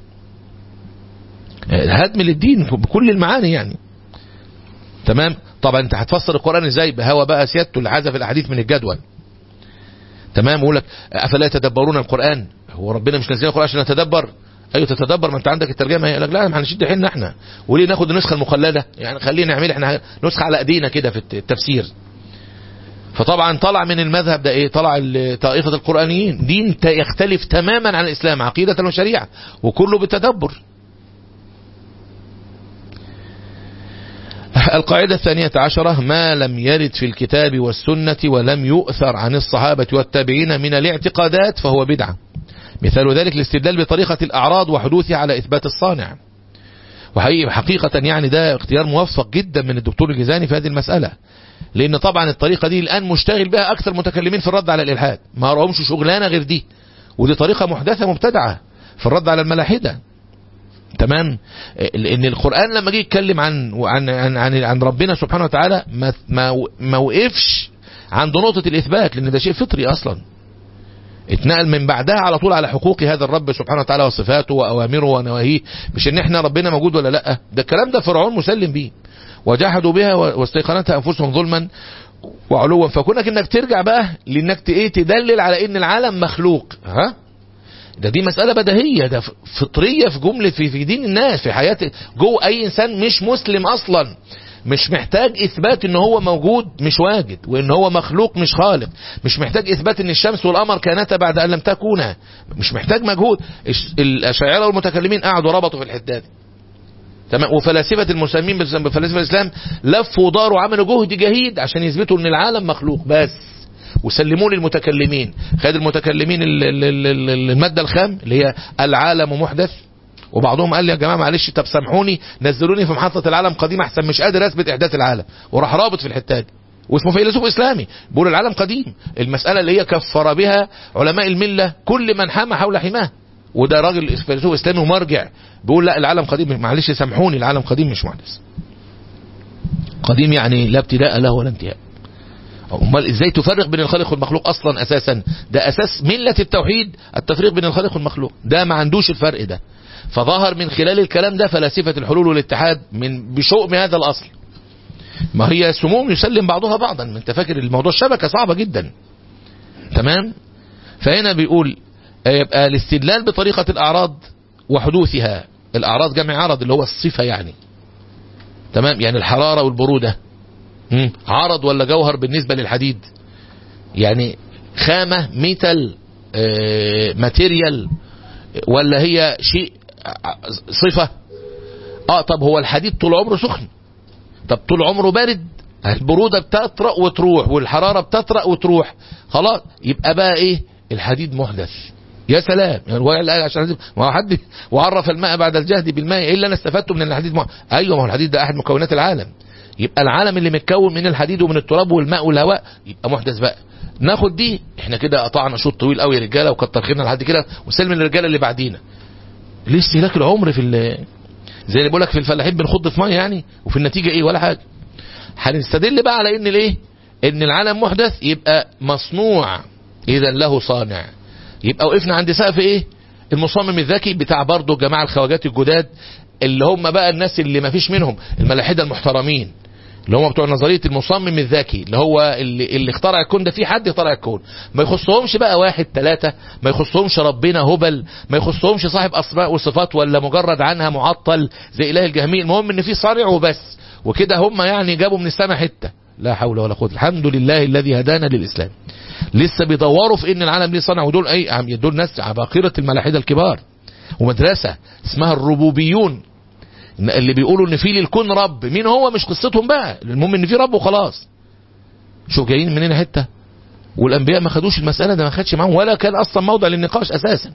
هدم للدين بكل المعاني يعني تمام طبعا انت هتفسر القرآن ازاي بهوى بقى سيادته اللي حذف الاحاديث من الجدول تمام يقول لك افلا يتدبرون القرآن هو ربنا مش نزل القرآن عشان نتدبر ايوه تتدبر ما انت عندك الترجمه يقول لك لا ما هنشد حيلنا احنا وليه ناخد النسخه المخلده يعني خلينا نعمل احنا نسخه على ايدينا كده في التفسير فطبعا طلع من المذهب ده ايه طلع طائفه القرانيين دين يختلف تماما عن الاسلام عقيده وشريعه وكله بالتدبر القاعدة الثانية عشرة ما لم يرد في الكتاب والسنة ولم يؤثر عن الصحابة والتابعين من الاعتقادات فهو بدعة مثال ذلك الاستدلال بطريقة الأعراض وحدوثها على إثبات الصانع وحقيقة يعني ده اختيار موفق جدا من الدكتور الجزاني في هذه المسألة لأن طبعا الطريقة دي الآن مشتغل بها أكثر متكلمين في الرد على الإلحاد ما رأهمش شغلانة غير دي ودي طريقة محدثة مبتدعة في الرد على الملاحدة تمام لان القران لما جه يتكلم عن عن عن عن, عن ربنا سبحانه وتعالى ما ما ما وقفش عند نقطه الاثبات لان ده شيء فطري اصلا اتنقل من بعدها على طول على حقوق هذا الرب سبحانه وتعالى وصفاته واوامره ونواهيه مش ان احنا ربنا موجود ولا لا ده الكلام ده فرعون مسلم بيه وجحدوا بها واستيقنتها انفسهم ظلما وعلوا فكونك انك ترجع بقى لانك ايه تدلل على ان العالم مخلوق ها ده دي مسألة بديهية ده فطرية في جملة في, في دين الناس في حياة جوه أي إنسان مش مسلم أصلا مش محتاج إثبات إن هو موجود مش واجد وإن هو مخلوق مش خالق مش محتاج إثبات إن الشمس والقمر كانتا بعد أن لم تكونا مش محتاج مجهود الأشاعرة والمتكلمين قعدوا ربطوا في الحتة دي تمام وفلاسفة المسلمين بفلاسفة الإسلام لفوا وداروا عملوا جهد جهيد عشان يثبتوا إن العالم مخلوق بس وسلموه للمتكلمين خد المتكلمين المادة الخام اللي هي العالم محدث وبعضهم قال لي يا جماعة معلش طب سامحوني نزلوني في محطة العالم قديم احسن مش قادر اثبت احداث العالم وراح رابط في الحتة دي واسمه فيلسوف اسلامي بيقول العالم قديم المسألة اللي هي كفر بها علماء الملة كل من حام حول حماه وده راجل فيلسوف اسلامي ومرجع بيقول لا العالم قديم معلش سامحوني العالم قديم مش محدث قديم يعني لا ابتداء له ولا انتهاء امال ازاي تفرق بين الخالق والمخلوق اصلا اساسا ده اساس مله التوحيد التفريق بين الخالق والمخلوق ده ما عندوش الفرق ده فظهر من خلال الكلام ده فلاسفه الحلول والاتحاد من بشؤم هذا الاصل ما هي سموم يسلم بعضها بعضا انت فاكر الموضوع شبكه صعبه جدا تمام فهنا بيقول يبقى الاستدلال بطريقه الاعراض وحدوثها الاعراض جمع عرض اللي هو الصفه يعني تمام يعني الحراره والبروده مم. عرض ولا جوهر بالنسبة للحديد يعني خامة ميتال آه ماتيريال ولا هي شيء صفة اه طب هو الحديد طول عمره سخن طب طول عمره بارد البرودة بتطرأ وتروح والحرارة بتطرأ وتروح خلاص يبقى بقى ايه الحديد محدث يا سلام يعني هو عشان ما هو حد وعرف الماء بعد الجهد بالماء ايه اللي انا استفدته من الحديد محدث. ايوه ما هو الحديد ده احد مكونات العالم يبقى العالم اللي متكون من الحديد ومن التراب والماء والهواء يبقى محدث بقى ناخد دي احنا كده قطعنا شوط طويل قوي يا رجاله وكتر خيرنا لحد كده وسلم للرجاله اللي بعدينا ليه استهلاك العمر في زي اللي بقول لك في الفلاحين بنخض في ميه يعني وفي النتيجه ايه ولا حاجه هنستدل بقى على ان الايه ان العالم محدث يبقى مصنوع اذا له صانع يبقى وقفنا عند سقف ايه المصمم الذكي بتاع برضه جماعه الخواجات الجداد اللي هم بقى الناس اللي ما فيش منهم الملاحده المحترمين اللي هم بتوع نظريه المصمم الذكي اللي هو اللي, اللي اخترع الكون ده في حد اخترع الكون ما يخصهمش بقى واحد ثلاثة ما يخصهمش ربنا هبل ما يخصهمش صاحب اسماء وصفات ولا مجرد عنها معطل زي اله الجهمية المهم ان في صانع وبس وكده هم يعني جابوا من السماء حته لا حول ولا قوه الحمد لله الذي هدانا للاسلام لسه بيدوروا في ان العالم ليه صنع ودول اي دول ناس عباقره الملاحده الكبار ومدرسه اسمها الربوبيون اللي بيقولوا ان في للكون رب مين هو مش قصتهم بقى المهم ان في رب وخلاص شوف جايين منين حته والانبياء ما خدوش المساله ده ما خدش معاهم ولا كان اصلا موضع للنقاش اساسا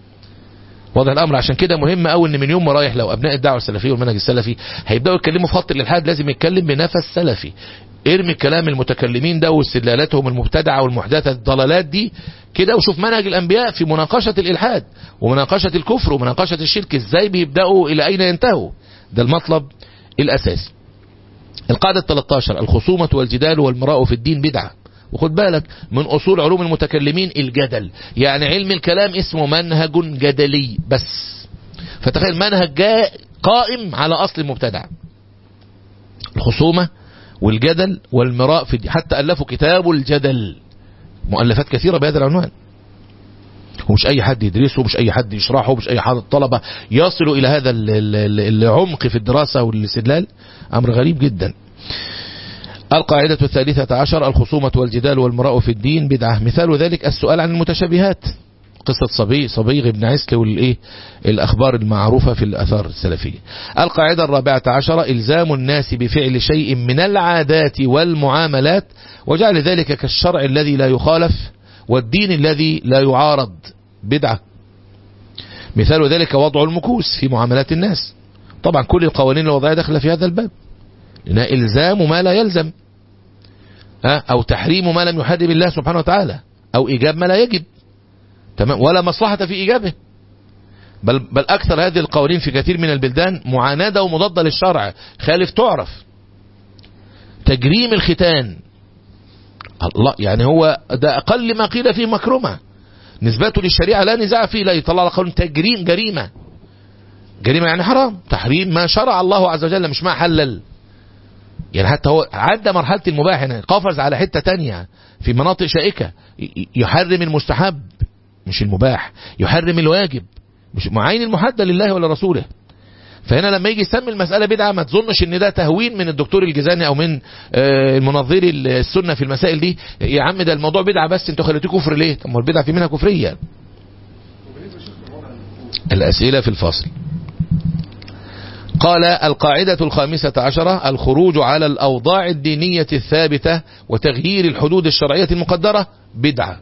واضح الامر عشان كده مهم قوي ان من يوم ما رايح لو ابناء الدعوه السلفيه والمنهج السلفي هيبداوا يتكلموا في خط الالحاد لازم يتكلم بنفس سلفي ارمي كلام المتكلمين ده واستدلالاتهم المبتدعه والمحدثه الضلالات دي كده وشوف منهج الانبياء في مناقشه الالحاد ومناقشه الكفر ومناقشه الشرك ازاي بيبداوا الى اين ينتهوا ده المطلب الاساسي القاعده 13 الخصومه والجدال والمراء في الدين بدعه وخد بالك من أصول علوم المتكلمين الجدل يعني علم الكلام اسمه منهج جدلي بس فتخيل منهج جاء قائم على أصل المبتدع الخصومة والجدل والمراء في حتى ألفوا كتاب الجدل مؤلفات كثيرة بهذا العنوان ومش أي حد يدرسه مش أي حد يشرحه مش أي حد الطلبة يصلوا إلى هذا العمق في الدراسة والاستدلال أمر غريب جدا القاعدة الثالثة عشر الخصومة والجدال والمراء في الدين بدعة مثال ذلك السؤال عن المتشابهات قصة صبي صبيغ بن عسل والإيه الأخبار المعروفة في الأثار السلفية القاعدة الرابعة عشر إلزام الناس بفعل شيء من العادات والمعاملات وجعل ذلك كالشرع الذي لا يخالف والدين الذي لا يعارض بدعة مثال ذلك وضع المكوس في معاملات الناس طبعا كل القوانين الوضعية داخلة في هذا الباب لأنها إلزام ما لا يلزم أو تحريم ما لم يحرم الله سبحانه وتعالى أو إيجاب ما لا يجب تمام ولا مصلحة في إيجابه بل, بل أكثر هذه القوانين في كثير من البلدان معاندة ومضادة للشرع خالف تعرف تجريم الختان الله يعني هو ده أقل ما قيل فيه مكرمة نسبته للشريعة لا نزاع فيه لا يطلع قانون تجريم جريمة جريمة يعني حرام تحريم ما شرع الله عز وجل مش ما حلل يعني حتى هو عدى مرحلة المباح يعني قفز على حتة تانية في مناطق شائكة يحرم المستحب مش المباح يحرم الواجب مش معين المحدد لله ولا رسوله فهنا لما يجي يسمي المسألة بدعة ما تظنش ان ده تهوين من الدكتور الجزاني او من المنظري السنة في المسائل دي يا عم ده الموضوع بدعة بس انتوا خليتوه كفر ليه طب ما البدعة في منها كفرية الأسئلة في الفاصل قال القاعدة الخامسة عشرة الخروج على الأوضاع الدينية الثابتة وتغيير الحدود الشرعية المقدرة بدعة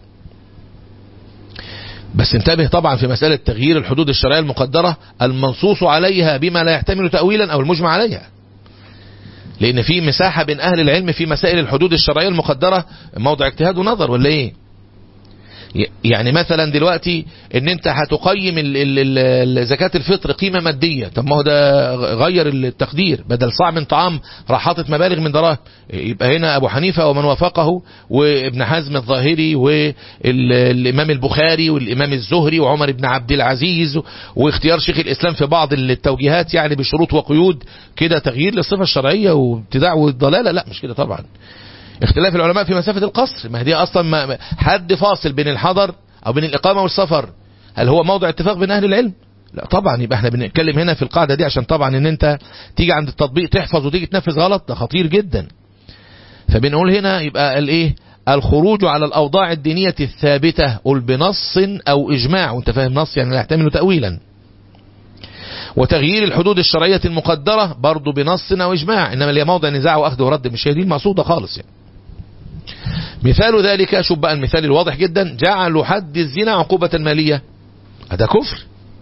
بس انتبه طبعا في مسألة تغيير الحدود الشرعية المقدرة المنصوص عليها بما لا يحتمل تأويلا أو المجمع عليها لأن في مساحة بين أهل العلم في مسائل الحدود الشرعية المقدرة موضع اجتهاد ونظر ولا إيه يعني مثلا دلوقتي ان انت هتقيم ال- ال- ال- زكاة الفطر قيمة مادية طب ما هو ده غير التقدير بدل صاع من طعام راح حاطط مبالغ من دراهم يبقى هنا ابو حنيفة ومن وافقه وابن حزم الظاهري والامام البخاري والامام الزهري وعمر بن عبد العزيز واختيار شيخ الاسلام في بعض التوجيهات يعني بشروط وقيود كده تغيير للصفة الشرعية وابتداع والضلالة لا مش كده طبعا اختلاف العلماء في مسافة القصر ما هي دي اصلا ما حد فاصل بين الحضر او بين الاقامة والسفر هل هو موضع اتفاق بين اهل العلم لا طبعا يبقى احنا بنتكلم هنا في القاعدة دي عشان طبعا ان انت تيجي عند التطبيق تحفظ وتيجي تنفذ غلط ده خطير جدا فبنقول هنا يبقى الايه الخروج على الاوضاع الدينية الثابتة قل بنص او اجماع وانت فاهم نص يعني لا يحتمل تأويلا وتغيير الحدود الشرعية المقدرة برضو بنص او اجماع انما اللي هي موضع نزاع واخذ ورد مش هي دي المقصودة خالص يعني مثال ذلك شوف بقى المثال الواضح جدا جعلوا حد الزنا عقوبة مالية هذا كفر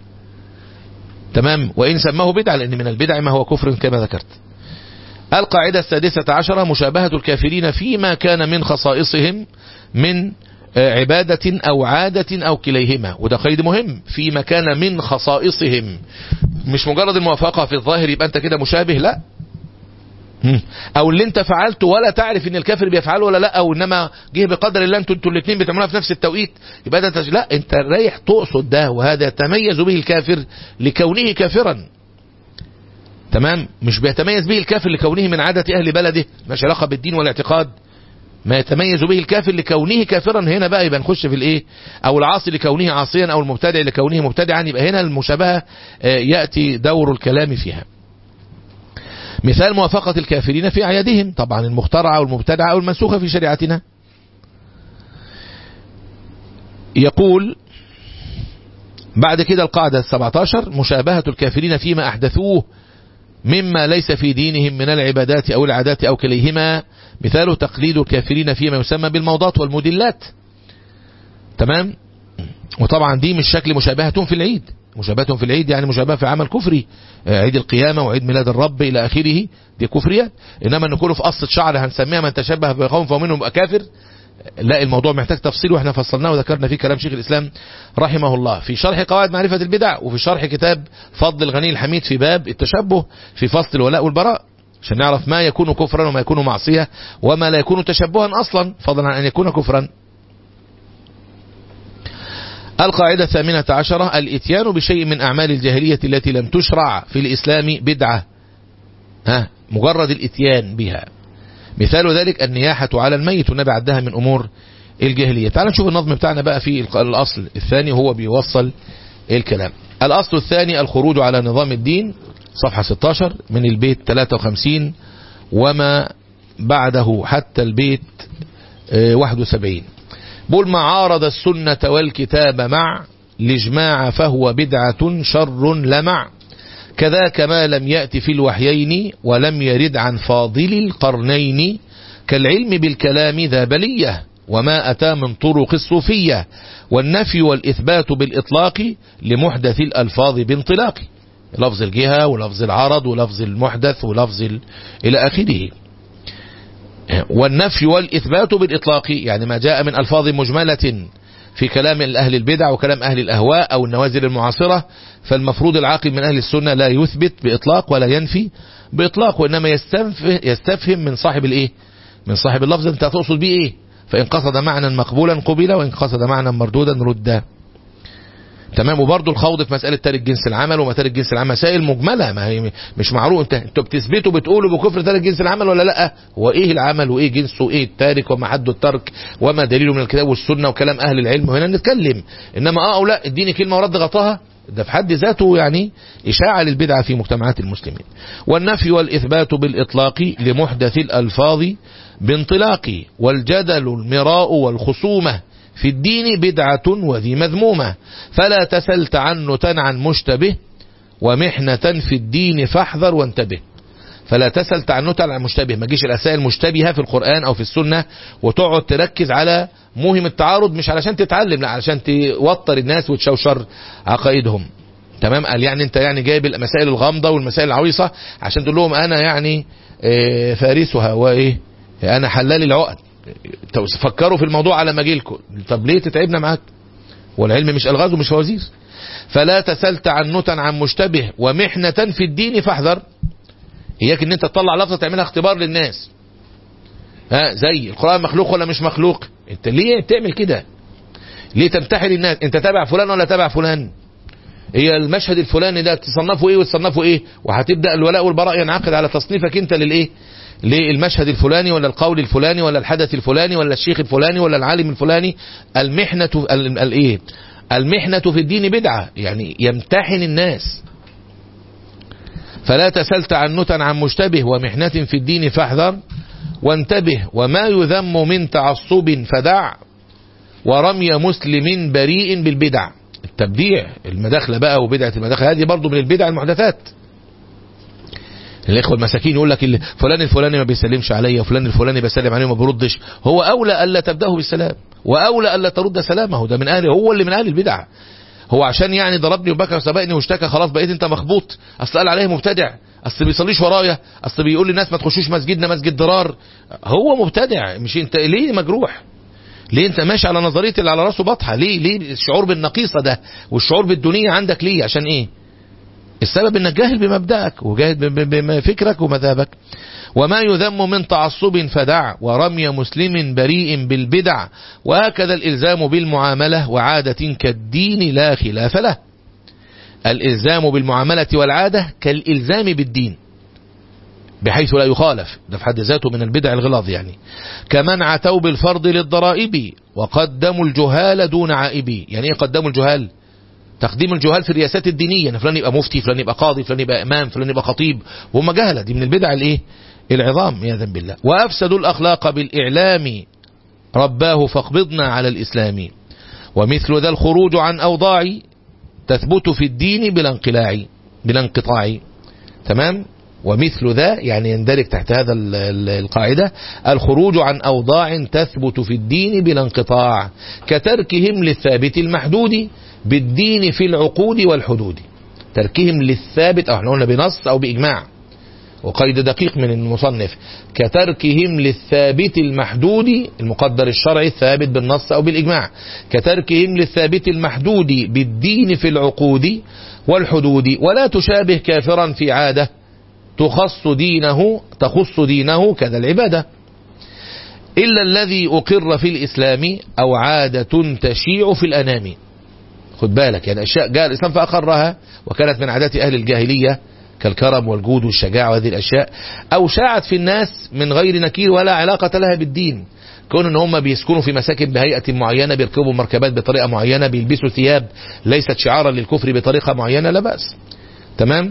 تمام وإن سماه بدعة لأن من البدع ما هو كفر كما ذكرت القاعدة السادسة عشرة مشابهة الكافرين فيما كان من خصائصهم من عبادة أو عادة أو كليهما وده قيد مهم فيما كان من خصائصهم مش مجرد الموافقة في الظاهر يبقى أنت كده مشابه لا او اللي انت فعلته ولا تعرف ان الكافر بيفعله ولا لا او انما جه بقدر الله انتوا انتوا الاثنين بتعملوها في نفس التوقيت يبقى ده تج... لا انت رايح تقصد ده وهذا يتميز به الكافر لكونه كافرا تمام مش بيتميز به الكافر لكونه من عادة اهل بلده مش علاقة بالدين والاعتقاد ما يتميز به الكافر لكونه كافرا هنا بقى يبقى نخش في الايه او العاصي لكونه عاصيا او المبتدع لكونه مبتدعا يبقى هنا المشابهة يأتي دور الكلام فيها مثال موافقة الكافرين في أعيادهم طبعا المخترعة والمبتدعة أو المنسوخة في شريعتنا يقول بعد كده القاعدة السبعتاشر مشابهة الكافرين فيما أحدثوه مما ليس في دينهم من العبادات أو العادات أو كليهما مثال تقليد الكافرين فيما يسمى بالموضات والمدلات تمام وطبعا دي مش شكل مشابهة في العيد مشابهة في العيد يعني مشابهة في عمل كفري عيد القيامة وعيد ميلاد الرب إلى آخره دي كفريات إنما نقول في قصة شعر هنسميها من تشبه بقوم فمنهم يبقى كافر لا الموضوع محتاج تفصيل واحنا فصلناه وذكرنا فيه كلام شيخ الإسلام رحمه الله في شرح قواعد معرفة البدع وفي شرح كتاب فضل الغني الحميد في باب التشبه في فصل الولاء والبراء عشان نعرف ما يكون كفرا وما يكون معصية وما لا يكون تشبها أصلا فضلا عن أن يكون كفرا القاعدة الثامنة عشرة الاتيان بشيء من أعمال الجاهلية التي لم تشرع في الإسلام بدعة ها مجرد الاتيان بها مثال ذلك النياحة على الميت والنبي عدها من أمور الجاهلية تعال نشوف النظم بتاعنا بقى في الأصل الثاني هو بيوصل الكلام الأصل الثاني الخروج على نظام الدين صفحة 16 من البيت 53 وما بعده حتى البيت 71 بقول ما عارض السنة والكتاب مع الإجماع فهو بدعة شر لمع كذاك ما لم يأت في الوحيين ولم يرد عن فاضل القرنين كالعلم بالكلام ذا بلية وما أتى من طرق الصوفية والنفي والإثبات بالإطلاق لمحدث الألفاظ بانطلاق لفظ الجهة ولفظ العرض ولفظ المحدث ولفظ ال... إلى آخره والنفي والإثبات بالإطلاق يعني ما جاء من ألفاظ مجملة في كلام أهل البدع وكلام أهل الأهواء أو النوازل المعاصرة فالمفروض العاقل من أهل السنة لا يثبت بإطلاق ولا ينفي بإطلاق وإنما يستفهم من صاحب الإيه من صاحب اللفظ أنت تقصد به إيه فإن قصد معنى مقبولا قبل وإن قصد معنى مردودا ردا تمام وبرضه الخوض في مسألة تارك جنس العمل وما تارك جنس العمل مسائل مجملة ما هي مش معروف انت انتوا بتثبتوا بتقولوا بكفر تارك جنس العمل ولا لا هو ايه العمل وايه جنسه وايه التارك وما حد الترك وما دليله من الكتاب والسنة وكلام اهل العلم وهنا نتكلم انما اه او لا اديني كلمة ورد غطاها ده في حد ذاته يعني إشاعة للبدعة في مجتمعات المسلمين والنفي والإثبات بالإطلاق لمحدث الألفاظ بانطلاق والجدل المراء والخصومة في الدين بدعة وذي مذمومة فلا تسل تعنتا عن مشتبه ومحنة في الدين فاحذر وانتبه فلا تسل تعنتا عن مشتبه ما تجيش الأسئلة المشتبهة في القرآن أو في السنة وتقعد تركز على موهم التعارض مش علشان تتعلم لا علشان توتر الناس وتشوشر عقائدهم تمام قال يعني انت يعني جايب المسائل الغامضة والمسائل العويصة عشان تقول لهم انا يعني فارسها وايه انا حلال العقد فكروا في الموضوع على ما جيلكم طب ليه تتعبنا معاك والعلم مش الغاز ومش فوازير فلا تسل تعنتا عن مشتبه ومحنة في الدين فاحذر اياك ان انت تطلع لفظة تعملها اختبار للناس ها زي القرآن مخلوق ولا مش مخلوق انت ليه بتعمل كده ليه تمتحن الناس انت تابع فلان ولا تابع فلان هي المشهد الفلاني ده تصنفه ايه وتصنفه ايه وهتبدا الولاء والبراء ينعقد على تصنيفك انت للايه للمشهد الفلاني ولا القول الفلاني ولا الحدث الفلاني ولا الشيخ الفلاني ولا العالم الفلاني المحنة الايه المحنة في الدين بدعة يعني يمتحن الناس فلا تسل تعنتا عن مشتبه ومحنة في الدين فاحذر وانتبه وما يذم من تعصب فدع ورمي مسلم بريء بالبدع التبديع المداخلة بقى وبدعة المداخلة هذه برضو من البدع المحدثات الاخوه المساكين يقول لك فلان الفلاني ما بيسلمش عليا وفلان الفلاني بيسلم عليه وما بيردش هو اولى الا تبداه بالسلام واولى الا ترد سلامه ده من اهله هو اللي من اهل البدع هو عشان يعني ضربني وبكى وسبقني واشتكى خلاص بقيت انت مخبوط اصل قال عليه مبتدع اصل بيصليش ورايا اصل بيقول للناس ما تخشوش مسجدنا مسجد ضرار هو مبتدع مش انت ليه مجروح ليه انت ماشي على نظريه اللي على راسه بطحه ليه ليه الشعور بالنقيصه ده والشعور بالدنيا عندك ليه عشان ايه السبب انك جاهل بمبدأك وجاهل بفكرك ومذهبك وما يذم من تعصب فدع ورمي مسلم بريء بالبدع وهكذا الإلزام بالمعاملة وعادة كالدين لا خلاف له الإلزام بالمعاملة والعادة كالإلزام بالدين بحيث لا يخالف ده في حد ذاته من البدع الغلاظ يعني كمن عتوا بالفرض للضرائب وقدموا الجهال دون عائبي يعني ايه قدموا الجهال تقديم الجهال في الرياسات الدينية ان فلان يبقى مفتي فلان يبقى قاضي فلان يبقى امام فلان يبقى خطيب وهم جهلة دي من البدع الايه العظام يا ذنب الله وافسدوا الاخلاق بالاعلام رباه فاقبضنا على الاسلام ومثل ذا الخروج عن اوضاع تثبت في الدين بلا انقلاع بلا انقطاع تمام ومثل ذا يعني يندرج تحت هذا القاعدة الخروج عن أوضاع تثبت في الدين بلا انقطاع كتركهم للثابت المحدود بالدين في العقود والحدود تركهم للثابت أو احنا قلنا بنص أو بإجماع وقيد دقيق من المصنف كتركهم للثابت المحدود المقدر الشرعي الثابت بالنص أو بالإجماع كتركهم للثابت المحدود بالدين في العقود والحدود ولا تشابه كافرا في عادة تخص دينه تخص دينه كذا العبادة إلا الذي أقر في الإسلام أو عادة تشيع في الأنام خد بالك يعني أشياء جاء الإسلام فأقرها وكانت من عادات أهل الجاهلية كالكرم والجود والشجاعة وهذه الأشياء أو شاعت في الناس من غير نكير ولا علاقة لها بالدين كون ان هم بيسكنوا في مساكن بهيئة معينة بيركبوا مركبات بطريقة معينة بيلبسوا ثياب ليست شعارا للكفر بطريقة معينة لا بأس تمام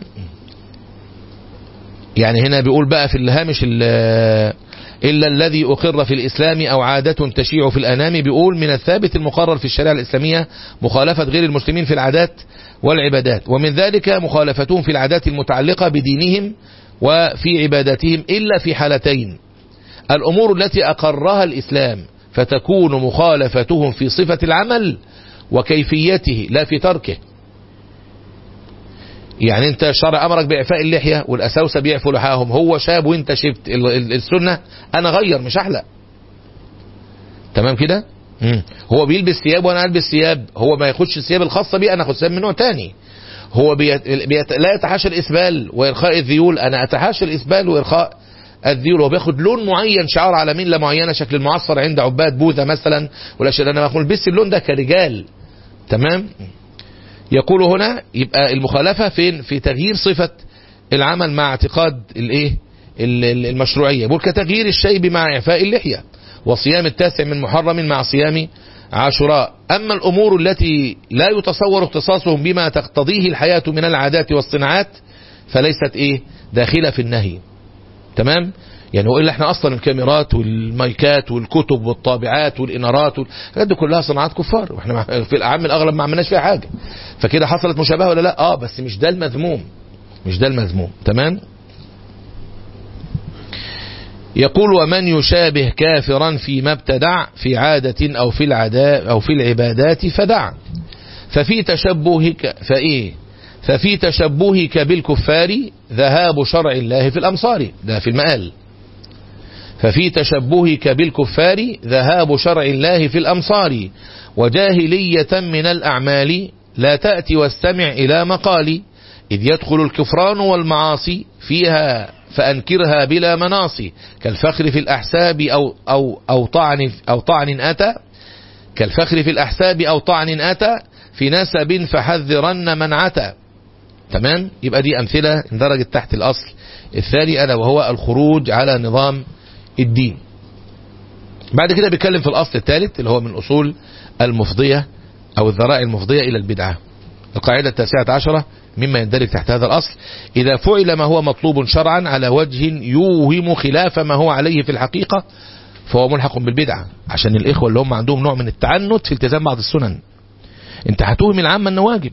يعني هنا بيقول بقى في الهامش إلا الذي أقر في الإسلام أو عادة تشيع في الأنام بيقول من الثابت المقرر في الشريعة الإسلامية مخالفة غير المسلمين في العادات والعبادات ومن ذلك مخالفتهم في العادات المتعلقة بدينهم وفي عباداتهم إلا في حالتين الأمور التي أقرها الإسلام فتكون مخالفتهم في صفة العمل وكيفيته لا في تركه يعني انت الشرع امرك باعفاء اللحيه والاساوسه بيعفوا لحاهم هو شاب وانت شبت السنه انا غير مش احلق تمام كده هو بيلبس ثياب وانا البس ثياب هو ما ياخدش الثياب الخاصه بيه انا اخد ثياب من نوع تاني هو بيت... بيت... لا يتحاشى الاسبال وارخاء الذيول انا اتحاشى الاسبال وارخاء الذيول هو بياخد لون معين شعار على مله معينه شكل المعصر عند عباد بوذا مثلا ولا شيء انا باخد البس اللون ده كرجال تمام يقول هنا يبقى المخالفة فين في تغيير صفة العمل مع اعتقاد الايه المشروعية يقول كتغيير الشيب مع إعفاء اللحية وصيام التاسع من محرم مع صيام عاشوراء أما الأمور التي لا يتصور اختصاصهم بما تقتضيه الحياة من العادات والصناعات فليست ايه داخلة في النهي تمام يعني وإلا احنا أصلا الكاميرات والمايكات والكتب والطابعات والإنارات الحاجات دي كلها صناعات كفار واحنا في الأعم الأغلب ما عملناش فيها حاجة فكده حصلت مشابهة ولا لا اه بس مش ده المذموم مش ده المذموم تمام يقول ومن يشابه كافرا فيما ابتدع في عادة أو في العداء أو في العبادات فدع ففي تشبهك فإيه ففي تشبهك بالكفار ذهاب شرع الله في الأمصار ده في المآل ففي تشبهك بالكفار ذهاب شرع الله في الأمصار وجاهلية من الأعمال لا تأتي واستمع إلى مقالي إذ يدخل الكفران والمعاصي فيها فأنكرها بلا مناصي كالفخر في الأحساب أو, أو, أو, طعن, أو طعن أتى كالفخر في الأحساب أو طعن أتى في نسب فحذرن من عتى تمام يبقى دي أمثلة اندرجت تحت الأصل الثاني أنا وهو الخروج على نظام الدين بعد كده بيتكلم في الأصل الثالث اللي هو من أصول المفضية أو الذرائع المفضية إلى البدعة القاعدة التاسعة عشرة مما يندرج تحت هذا الأصل إذا فعل ما هو مطلوب شرعا على وجه يوهم خلاف ما هو عليه في الحقيقة فهو ملحق بالبدعة عشان الإخوة اللي هم عندهم نوع من التعنت في التزام بعض السنن انت هتوهم العامة انه واجب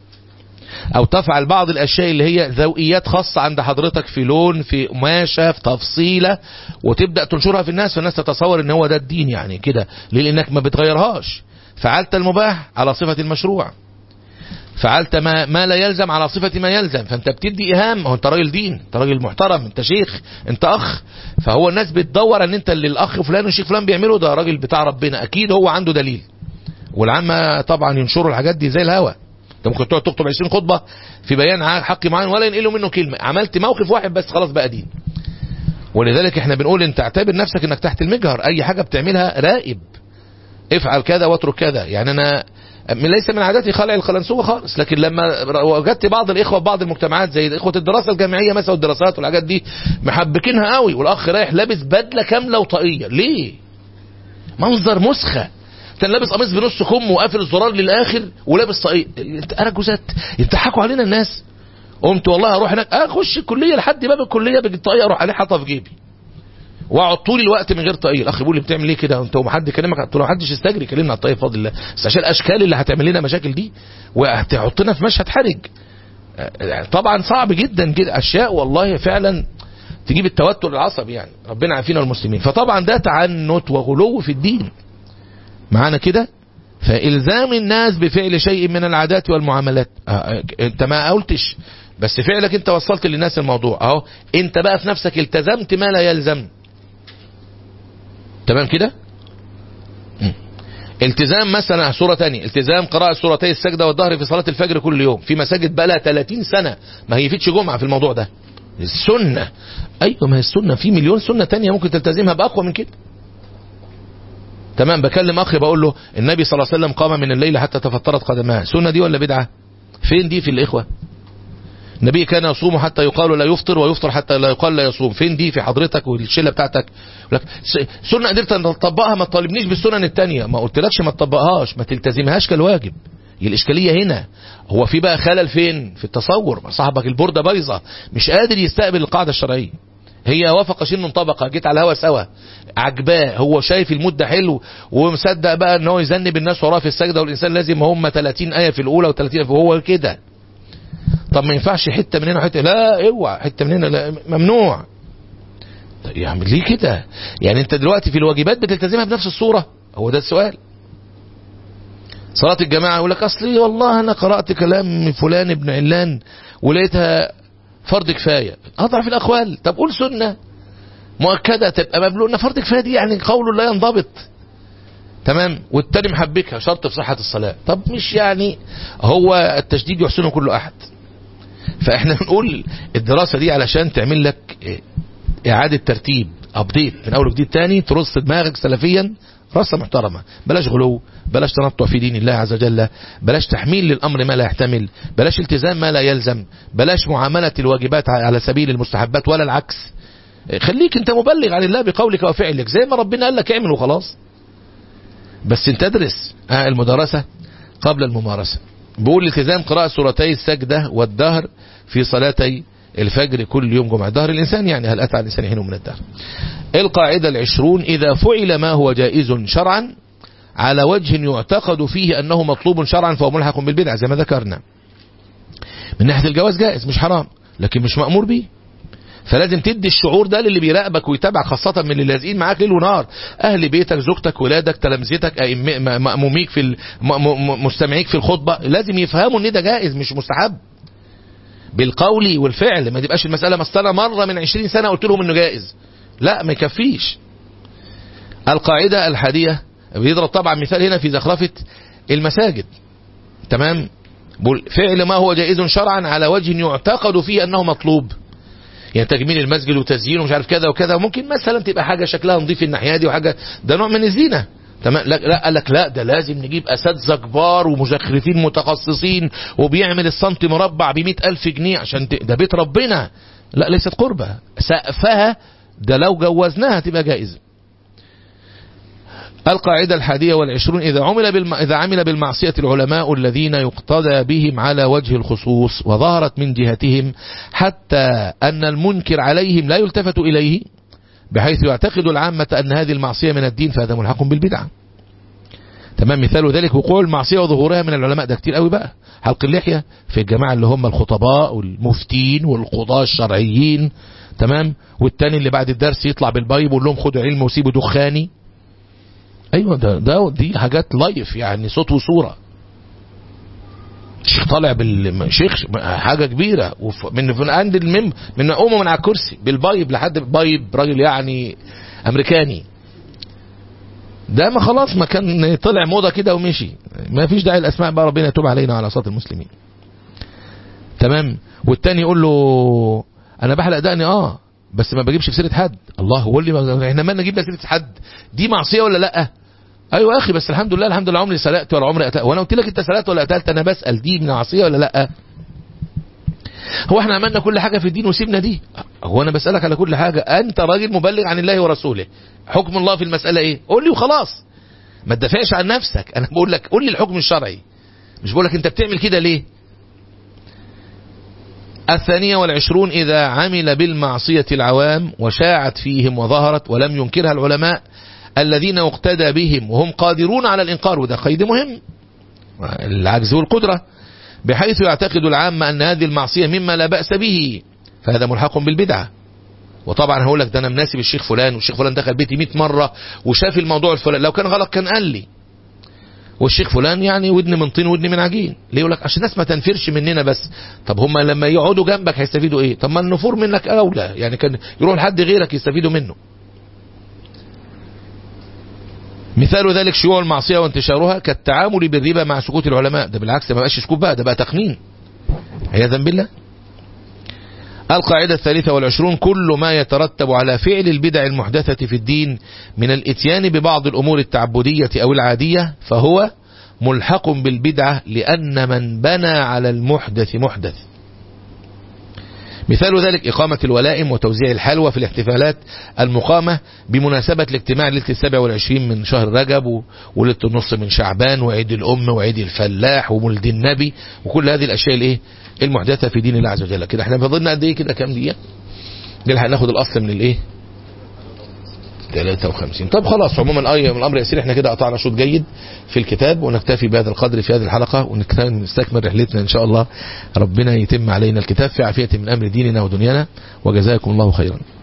او تفعل بعض الاشياء اللي هي ذوقيات خاصة عند حضرتك في لون في قماشة في تفصيلة وتبدأ تنشرها في الناس فالناس تتصور ان هو ده الدين يعني كده ليه لانك ما بتغيرهاش فعلت المباح على صفة المشروع فعلت ما, ما لا يلزم على صفة ما يلزم فانت بتدي اهام هو انت راجل دين انت راجل محترم انت شيخ انت اخ فهو الناس بتدور ان انت اللي الاخ فلان والشيخ فلان بيعمله ده راجل بتاع ربنا اكيد هو عنده دليل والعامة طبعا ينشروا الحاجات دي زي الهوا انت ممكن تقعد تكتب 20 خطبة في بيان حق معين ولا ينقلوا منه كلمة عملت موقف واحد بس خلاص بقى دين ولذلك احنا بنقول انت اعتبر نفسك انك تحت المجهر اي حاجة بتعملها راقب افعل كذا واترك كذا يعني انا من ليس من عاداتي خلع القلنسوة خالص لكن لما وجدت بعض الاخوة في بعض المجتمعات زي اخوة الدراسة الجامعية مثلا والدراسات والحاجات دي محبكينها قوي والاخ رايح لابس بدلة كاملة وطاقية ليه منظر مسخة كان لابس قميص بنص كم وقافل الزرار للاخر ولابس طاقية انا جوزات يضحكوا علينا الناس قمت والله اروح هناك اخش الكليه لحد باب الكليه بالطاقيه اروح عليه حاطها في جيبي واقعد طول الوقت من غير طاقيه الاخ بيقول لي بتعمل ايه كده انت وما حد كلمك قلت له ما حدش يستجري كلمنا على الطاقيه بفضل الله بس عشان الاشكال اللي هتعمل لنا مشاكل دي وهتحطنا في مشهد حرج طبعا صعب جدا جدا اشياء والله فعلا تجيب التوتر العصبي يعني ربنا عافينا والمسلمين فطبعا ده تعنت وغلو في الدين معانا كده فإلزام الناس بفعل شيء من العادات والمعاملات اه انت ما قلتش بس فعلك انت وصلت للناس الموضوع اهو انت بقى في نفسك التزمت ما لا يلزم تمام كده التزام مثلا صورة تانية التزام قراءة سورتي السجدة والظهر في صلاة الفجر كل يوم في مساجد بقى لها 30 سنة ما هي فيتش جمعة في الموضوع ده السنة ايوه ما هي السنة في مليون سنة تانية ممكن تلتزمها بأقوى من كده تمام بكلم اخي بقول له النبي صلى الله عليه وسلم قام من الليل حتى تفطرت قدماه سنة دي ولا بدعة فين دي في الاخوة النبي كان يصوم حتى يقال لا يفطر ويفطر حتى لا يقال لا يصوم فين دي في حضرتك والشله بتاعتك لك سنه قدرت ان تطبقها ما تطالبنيش بالسنن التانية ما قلتلكش ما تطبقهاش ما تلتزمهاش كالواجب هي الاشكاليه هنا هو في بقى خلل فين في التصور صاحبك البورده بايظه مش قادر يستقبل القاعده الشرعيه هي وافق شن طبقه جيت على الهوا سوا عجباه هو شايف المود ده حلو ومصدق بقى ان هو يذنب الناس وراه في السجده والانسان لازم هم 30 ايه في الاولى و30 وهو كده طب ما ينفعش حته من هنا وحته لا اوعى حته من هنا لا ممنوع طيب يعني ليه كده يعني انت دلوقتي في الواجبات بتلتزمها بنفس الصوره هو ده السؤال صلاة الجماعة يقول لك أصلي والله أنا قرأت كلام فلان ابن علان ولقيتها فرض كفاية أضعف الأقوال طب قول سنة مؤكدة تبقى مبلوغنا فرض كفاية دي يعني قول لا ينضبط تمام والتاني محبكها شرط في صحة الصلاة طب مش يعني هو التشديد يحسنه كل أحد فاحنا بنقول الدراسة دي علشان تعمل لك إعادة ترتيب أبديت من أول وجديد تاني ترص دماغك سلفيا رصة محترمة بلاش غلو بلاش تنطع في دين الله عز وجل بلاش تحميل للأمر ما لا يحتمل بلاش التزام ما لا يلزم بلاش معاملة الواجبات على سبيل المستحبات ولا العكس خليك انت مبلغ عن الله بقولك وفعلك زي ما ربنا قال لك اعمل وخلاص بس انت تدرس آه المدرسة قبل الممارسة بقول التزام قراءة سورتي السجدة والدهر في صلاتي الفجر كل يوم جمعة دهر الإنسان يعني هل أتى على الإنسان حين من الدهر القاعدة العشرون إذا فعل ما هو جائز شرعا على وجه يعتقد فيه أنه مطلوب شرعا فهو ملحق بالبدع زي ما ذكرنا من ناحية الجواز جائز مش حرام لكن مش مأمور به فلازم تدي الشعور ده للي بيراقبك ويتابعك خاصة من اللي لازقين معاك ليل ونهار أهل بيتك زوجتك ولادك تلامذتك مأموميك في مستمعيك في الخطبة لازم يفهموا ان ده جائز مش مستحب بالقول والفعل ما تبقاش المسألة مسألة مرة من 20 سنة قلت لهم انه جائز لا ما يكفيش القاعدة الحادية بيضرب طبعا مثال هنا في زخرفة المساجد تمام فعل ما هو جائز شرعا على وجه يعتقد فيه أنه مطلوب يعني تجميل المسجد وتزيينه مش عارف كذا وكذا وممكن مثلا تبقى حاجة شكلها نظيف الناحية دي وحاجة ده نوع من الزينة تمام لا لا قال لك لا ده لازم نجيب اساتذه كبار ومزخرفين متخصصين وبيعمل السنتي مربع ب ألف جنيه عشان ت... ده بيت ربنا لا ليست قربة سقفها ده لو جوزناها تبقى جائزة القاعدة الحادية والعشرون إذا عمل, بالم... إذا عمل بالمعصية العلماء الذين يقتدى بهم على وجه الخصوص وظهرت من جهتهم حتى أن المنكر عليهم لا يلتفت إليه بحيث يعتقد العامة أن هذه المعصية من الدين فهذا ملحق بالبدعة تمام مثال ذلك وقوع المعصية وظهورها من العلماء ده كتير قوي بقى حلق اللحية في الجماعة اللي هم الخطباء والمفتين والقضاة الشرعيين تمام والتاني اللي بعد الدرس يطلع بالبايب ويقول لهم خدوا علم وسيبوا دخاني ايوه ده, ده دي حاجات لايف يعني صوت وصورة الشيخ طالع بالشيخ حاجة كبيرة من من عند المم من قومه من على الكرسي بالبايب لحد بايب راجل يعني امريكاني ده ما خلاص ما كان طلع موضة كده ومشي ما فيش داعي الاسماء بقى ربنا يتوب علينا على صوت المسلمين تمام والتاني يقول له انا بحلق دقني اه بس ما بجيبش في سيره حد الله هو اللي احنا ما نجيب سيره حد دي معصيه ولا لا ايوه يا اخي بس الحمد لله الحمد لله عمري سرقت ولا عمري قتلت وانا قلت لك انت سرقت ولا قتلت انا بسال دي من معصيه ولا لا هو احنا عملنا كل حاجه في الدين وسيبنا دي هو انا بسالك على كل حاجه انت راجل مبلغ عن الله ورسوله حكم الله في المساله ايه قول لي وخلاص ما تدافعش عن نفسك انا بقول لك قول لي الحكم الشرعي مش بقول لك انت بتعمل كده ليه الثانية والعشرون إذا عمل بالمعصية العوام وشاعت فيهم وظهرت ولم ينكرها العلماء الذين اقتدى بهم وهم قادرون على الإنقار وده قيد مهم العجز والقدرة بحيث يعتقد العامة أن هذه المعصية مما لا بأس به فهذا ملحق بالبدعة وطبعا هقول لك ده انا مناسب الشيخ فلان والشيخ فلان دخل بيتي 100 مرة وشاف الموضوع الفلان لو كان غلط كان قال لي والشيخ فلان يعني ودن من طين ودن من عجين ليه يقول لك عشان الناس ما تنفرش مننا بس طب هم لما يقعدوا جنبك هيستفيدوا ايه طب ما النفور منك اولى يعني كان يروح لحد غيرك يستفيدوا منه مثال ذلك شيوع المعصية وانتشارها كالتعامل بالربا مع سكوت العلماء ده بالعكس ما بقاش سكوت بقى ده بقى تقنين عياذا بالله القاعدة الثالثة والعشرون كل ما يترتب على فعل البدع المحدثة في الدين من الاتيان ببعض الأمور التعبدية أو العادية فهو ملحق بالبدعة لأن من بنى على المحدث محدث مثال ذلك إقامة الولائم وتوزيع الحلوى في الاحتفالات المقامة بمناسبة الاجتماع ليلة السابع والعشرين من شهر رجب وليلة النص من شعبان وعيد الأم وعيد الفلاح ومولد النبي وكل هذه الأشياء الايه المحدثة في دين الله عز وجل كده احنا فضلنا قد ايه كده كام دقيقة نلحق ناخد الأصل من الايه 53 طب خلاص عموما اي من الامر يسير احنا كده قطعنا شوط جيد في الكتاب ونكتفي بهذا القدر في هذه الحلقة ونستكمل رحلتنا ان شاء الله ربنا يتم علينا الكتاب في عافية من امر ديننا ودنيانا وجزاكم الله خيرا